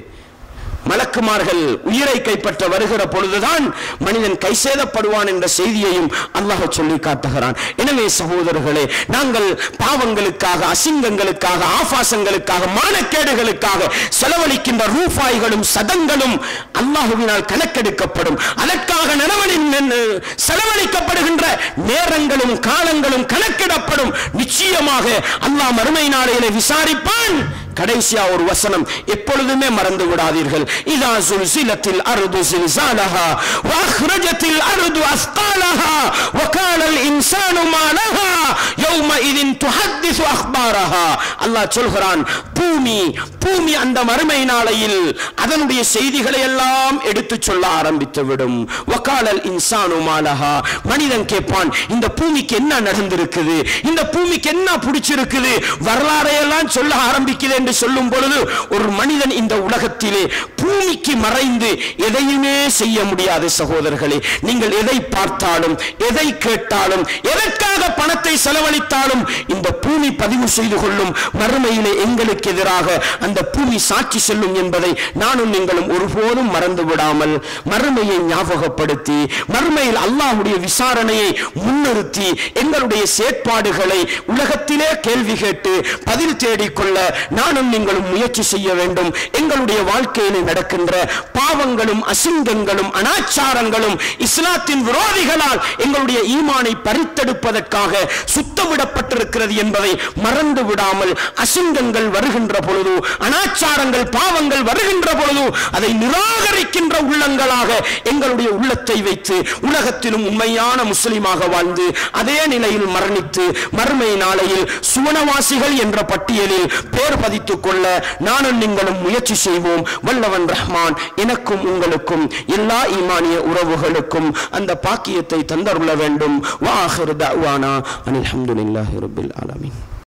மலக்குமார்கள் உயிரை கைப்பற்ற வருகிற பொழுதுதான் மனிதன் கை சேதப்படுவான் என்ற செய்தியையும் அல்லாஹ் சொல்லி காட்டுகிறான் எனவே சகோதரர்களே நாங்கள் பாவங்களுக்காக அசிங்கங்களுக்காக ஆபாசங்களுக்காக மானக்கேடுகளுக்காக செலவழிக்கின்ற ரூபாய்களும் சதங்களும் அல்லாஹுவினால் கணக்கெடுக்கப்படும் அதற்காக நிலவலின் செலவழிக்கப்படுகின்ற நேரங்களும் காலங்களும் கணக்கிடப்படும் நிச்சயமாக அல்லாஹ் மறுமை நாளையிலே விசாரிப்பான் கடைசியா ஒரு வசனம் எப்பொழுதுமே மறந்து விடாதீர்கள் இதா சுல்சிலத்தில் அருது சில்சாலஹா வாஹ்ரஜத்தில் அருது அஸ்காலஹா வகாலல் இன்சானு மாலஹா யௌமஇதின் துஹத்திசு அக்பாரஹா அல்லாஹ் சொல்கிறான் பூமி பூமி அந்த மறுமை நாளையில் அதனுடைய செய்திகளை எல்லாம் எடுத்து சொல்ல ஆரம்பித்து விடும் வகாலல் இன்சானு மாலஹா மனிதன் கேட்பான் இந்த பூமிக்கு என்ன நடந்திருக்குது இந்த பூமிக்கு என்ன பிடிச்சிருக்குது வரலாறை எல்லாம் சொல்ல ஆரம்பிக்குது என்று சொல்லும் பொழுது ஒரு மனிதன் இந்த உலகத்திலே பூமிக்கு மறைந்து எதையுமே செய்ய முடியாது சகோதரர்களே நீங்கள் எதை பார்த்தாலும் எதை கேட்டாலும் எதற்காக பணத்தை செலவழித்தாலும் இந்த பூமி பதிவு செய்து கொள்ளும் மறுமையிலே எங்களுக்கு எதிராக அந்த பூமி சாட்சி செல்லும் என்பதை நானும் நீங்களும் ஒருபோதும் மறந்து விடாமல் மறுமையை ஞாபகப்படுத்தி மறுமையில் அல்லாஹ்வுடைய விசாரணையை முன்னிறுத்தி எங்களுடைய செயற்பாடுகளை உலகத்திலே கேள்வி கேட்டு பதில் தேடிக்கொள்ள நானும் நீங்களும் முயற்சி செய்ய வேண்டும் எங்களுடைய வாழ்க்கையிலே நடக்கின்ற பாவங்களும் அசிங்கங்களும் அனாச்சாரங்களும் இஸ்லாத்தின் விரோதிகளால் எங்களுடைய ஈமானை பறித்தெடுப்பதற்காக சுத்தமிடப்பட்டிருக்கிறது என்பதை மறந்து விடாமல் அசிங்கங்கள் வருகின்ற பொழுது அனாச்சாரங்கள் பாவங்கள் வருகின்ற பொழுது அதை நிராகரிக்கின்ற உள்ளங்களாக எங்களுடைய உள்ளத்தை வைத்து உலகத்திலும் உண்மையான முஸ்லிமாக வாழ்ந்து அதே நிலையில் மரணித்து மறுமை நாளையில் சுவனவாசிகள் என்ற பட்டியலில் பேர் பதித்துக் கொள்ள நானும் நீங்களும் முயற்சி செய்வோம் வல்லவன் ரஹ்மான் எனக்கும் உங்களுக்கும் எல்லா ஈமானிய உறவுகளுக்கும் அந்த பாக்கியத்தை தந்தருள வேண்டும் வாஹிர் தஅவானா அனில் ஹம்துலில்லாஹி ரப்பில் ஆலமீன்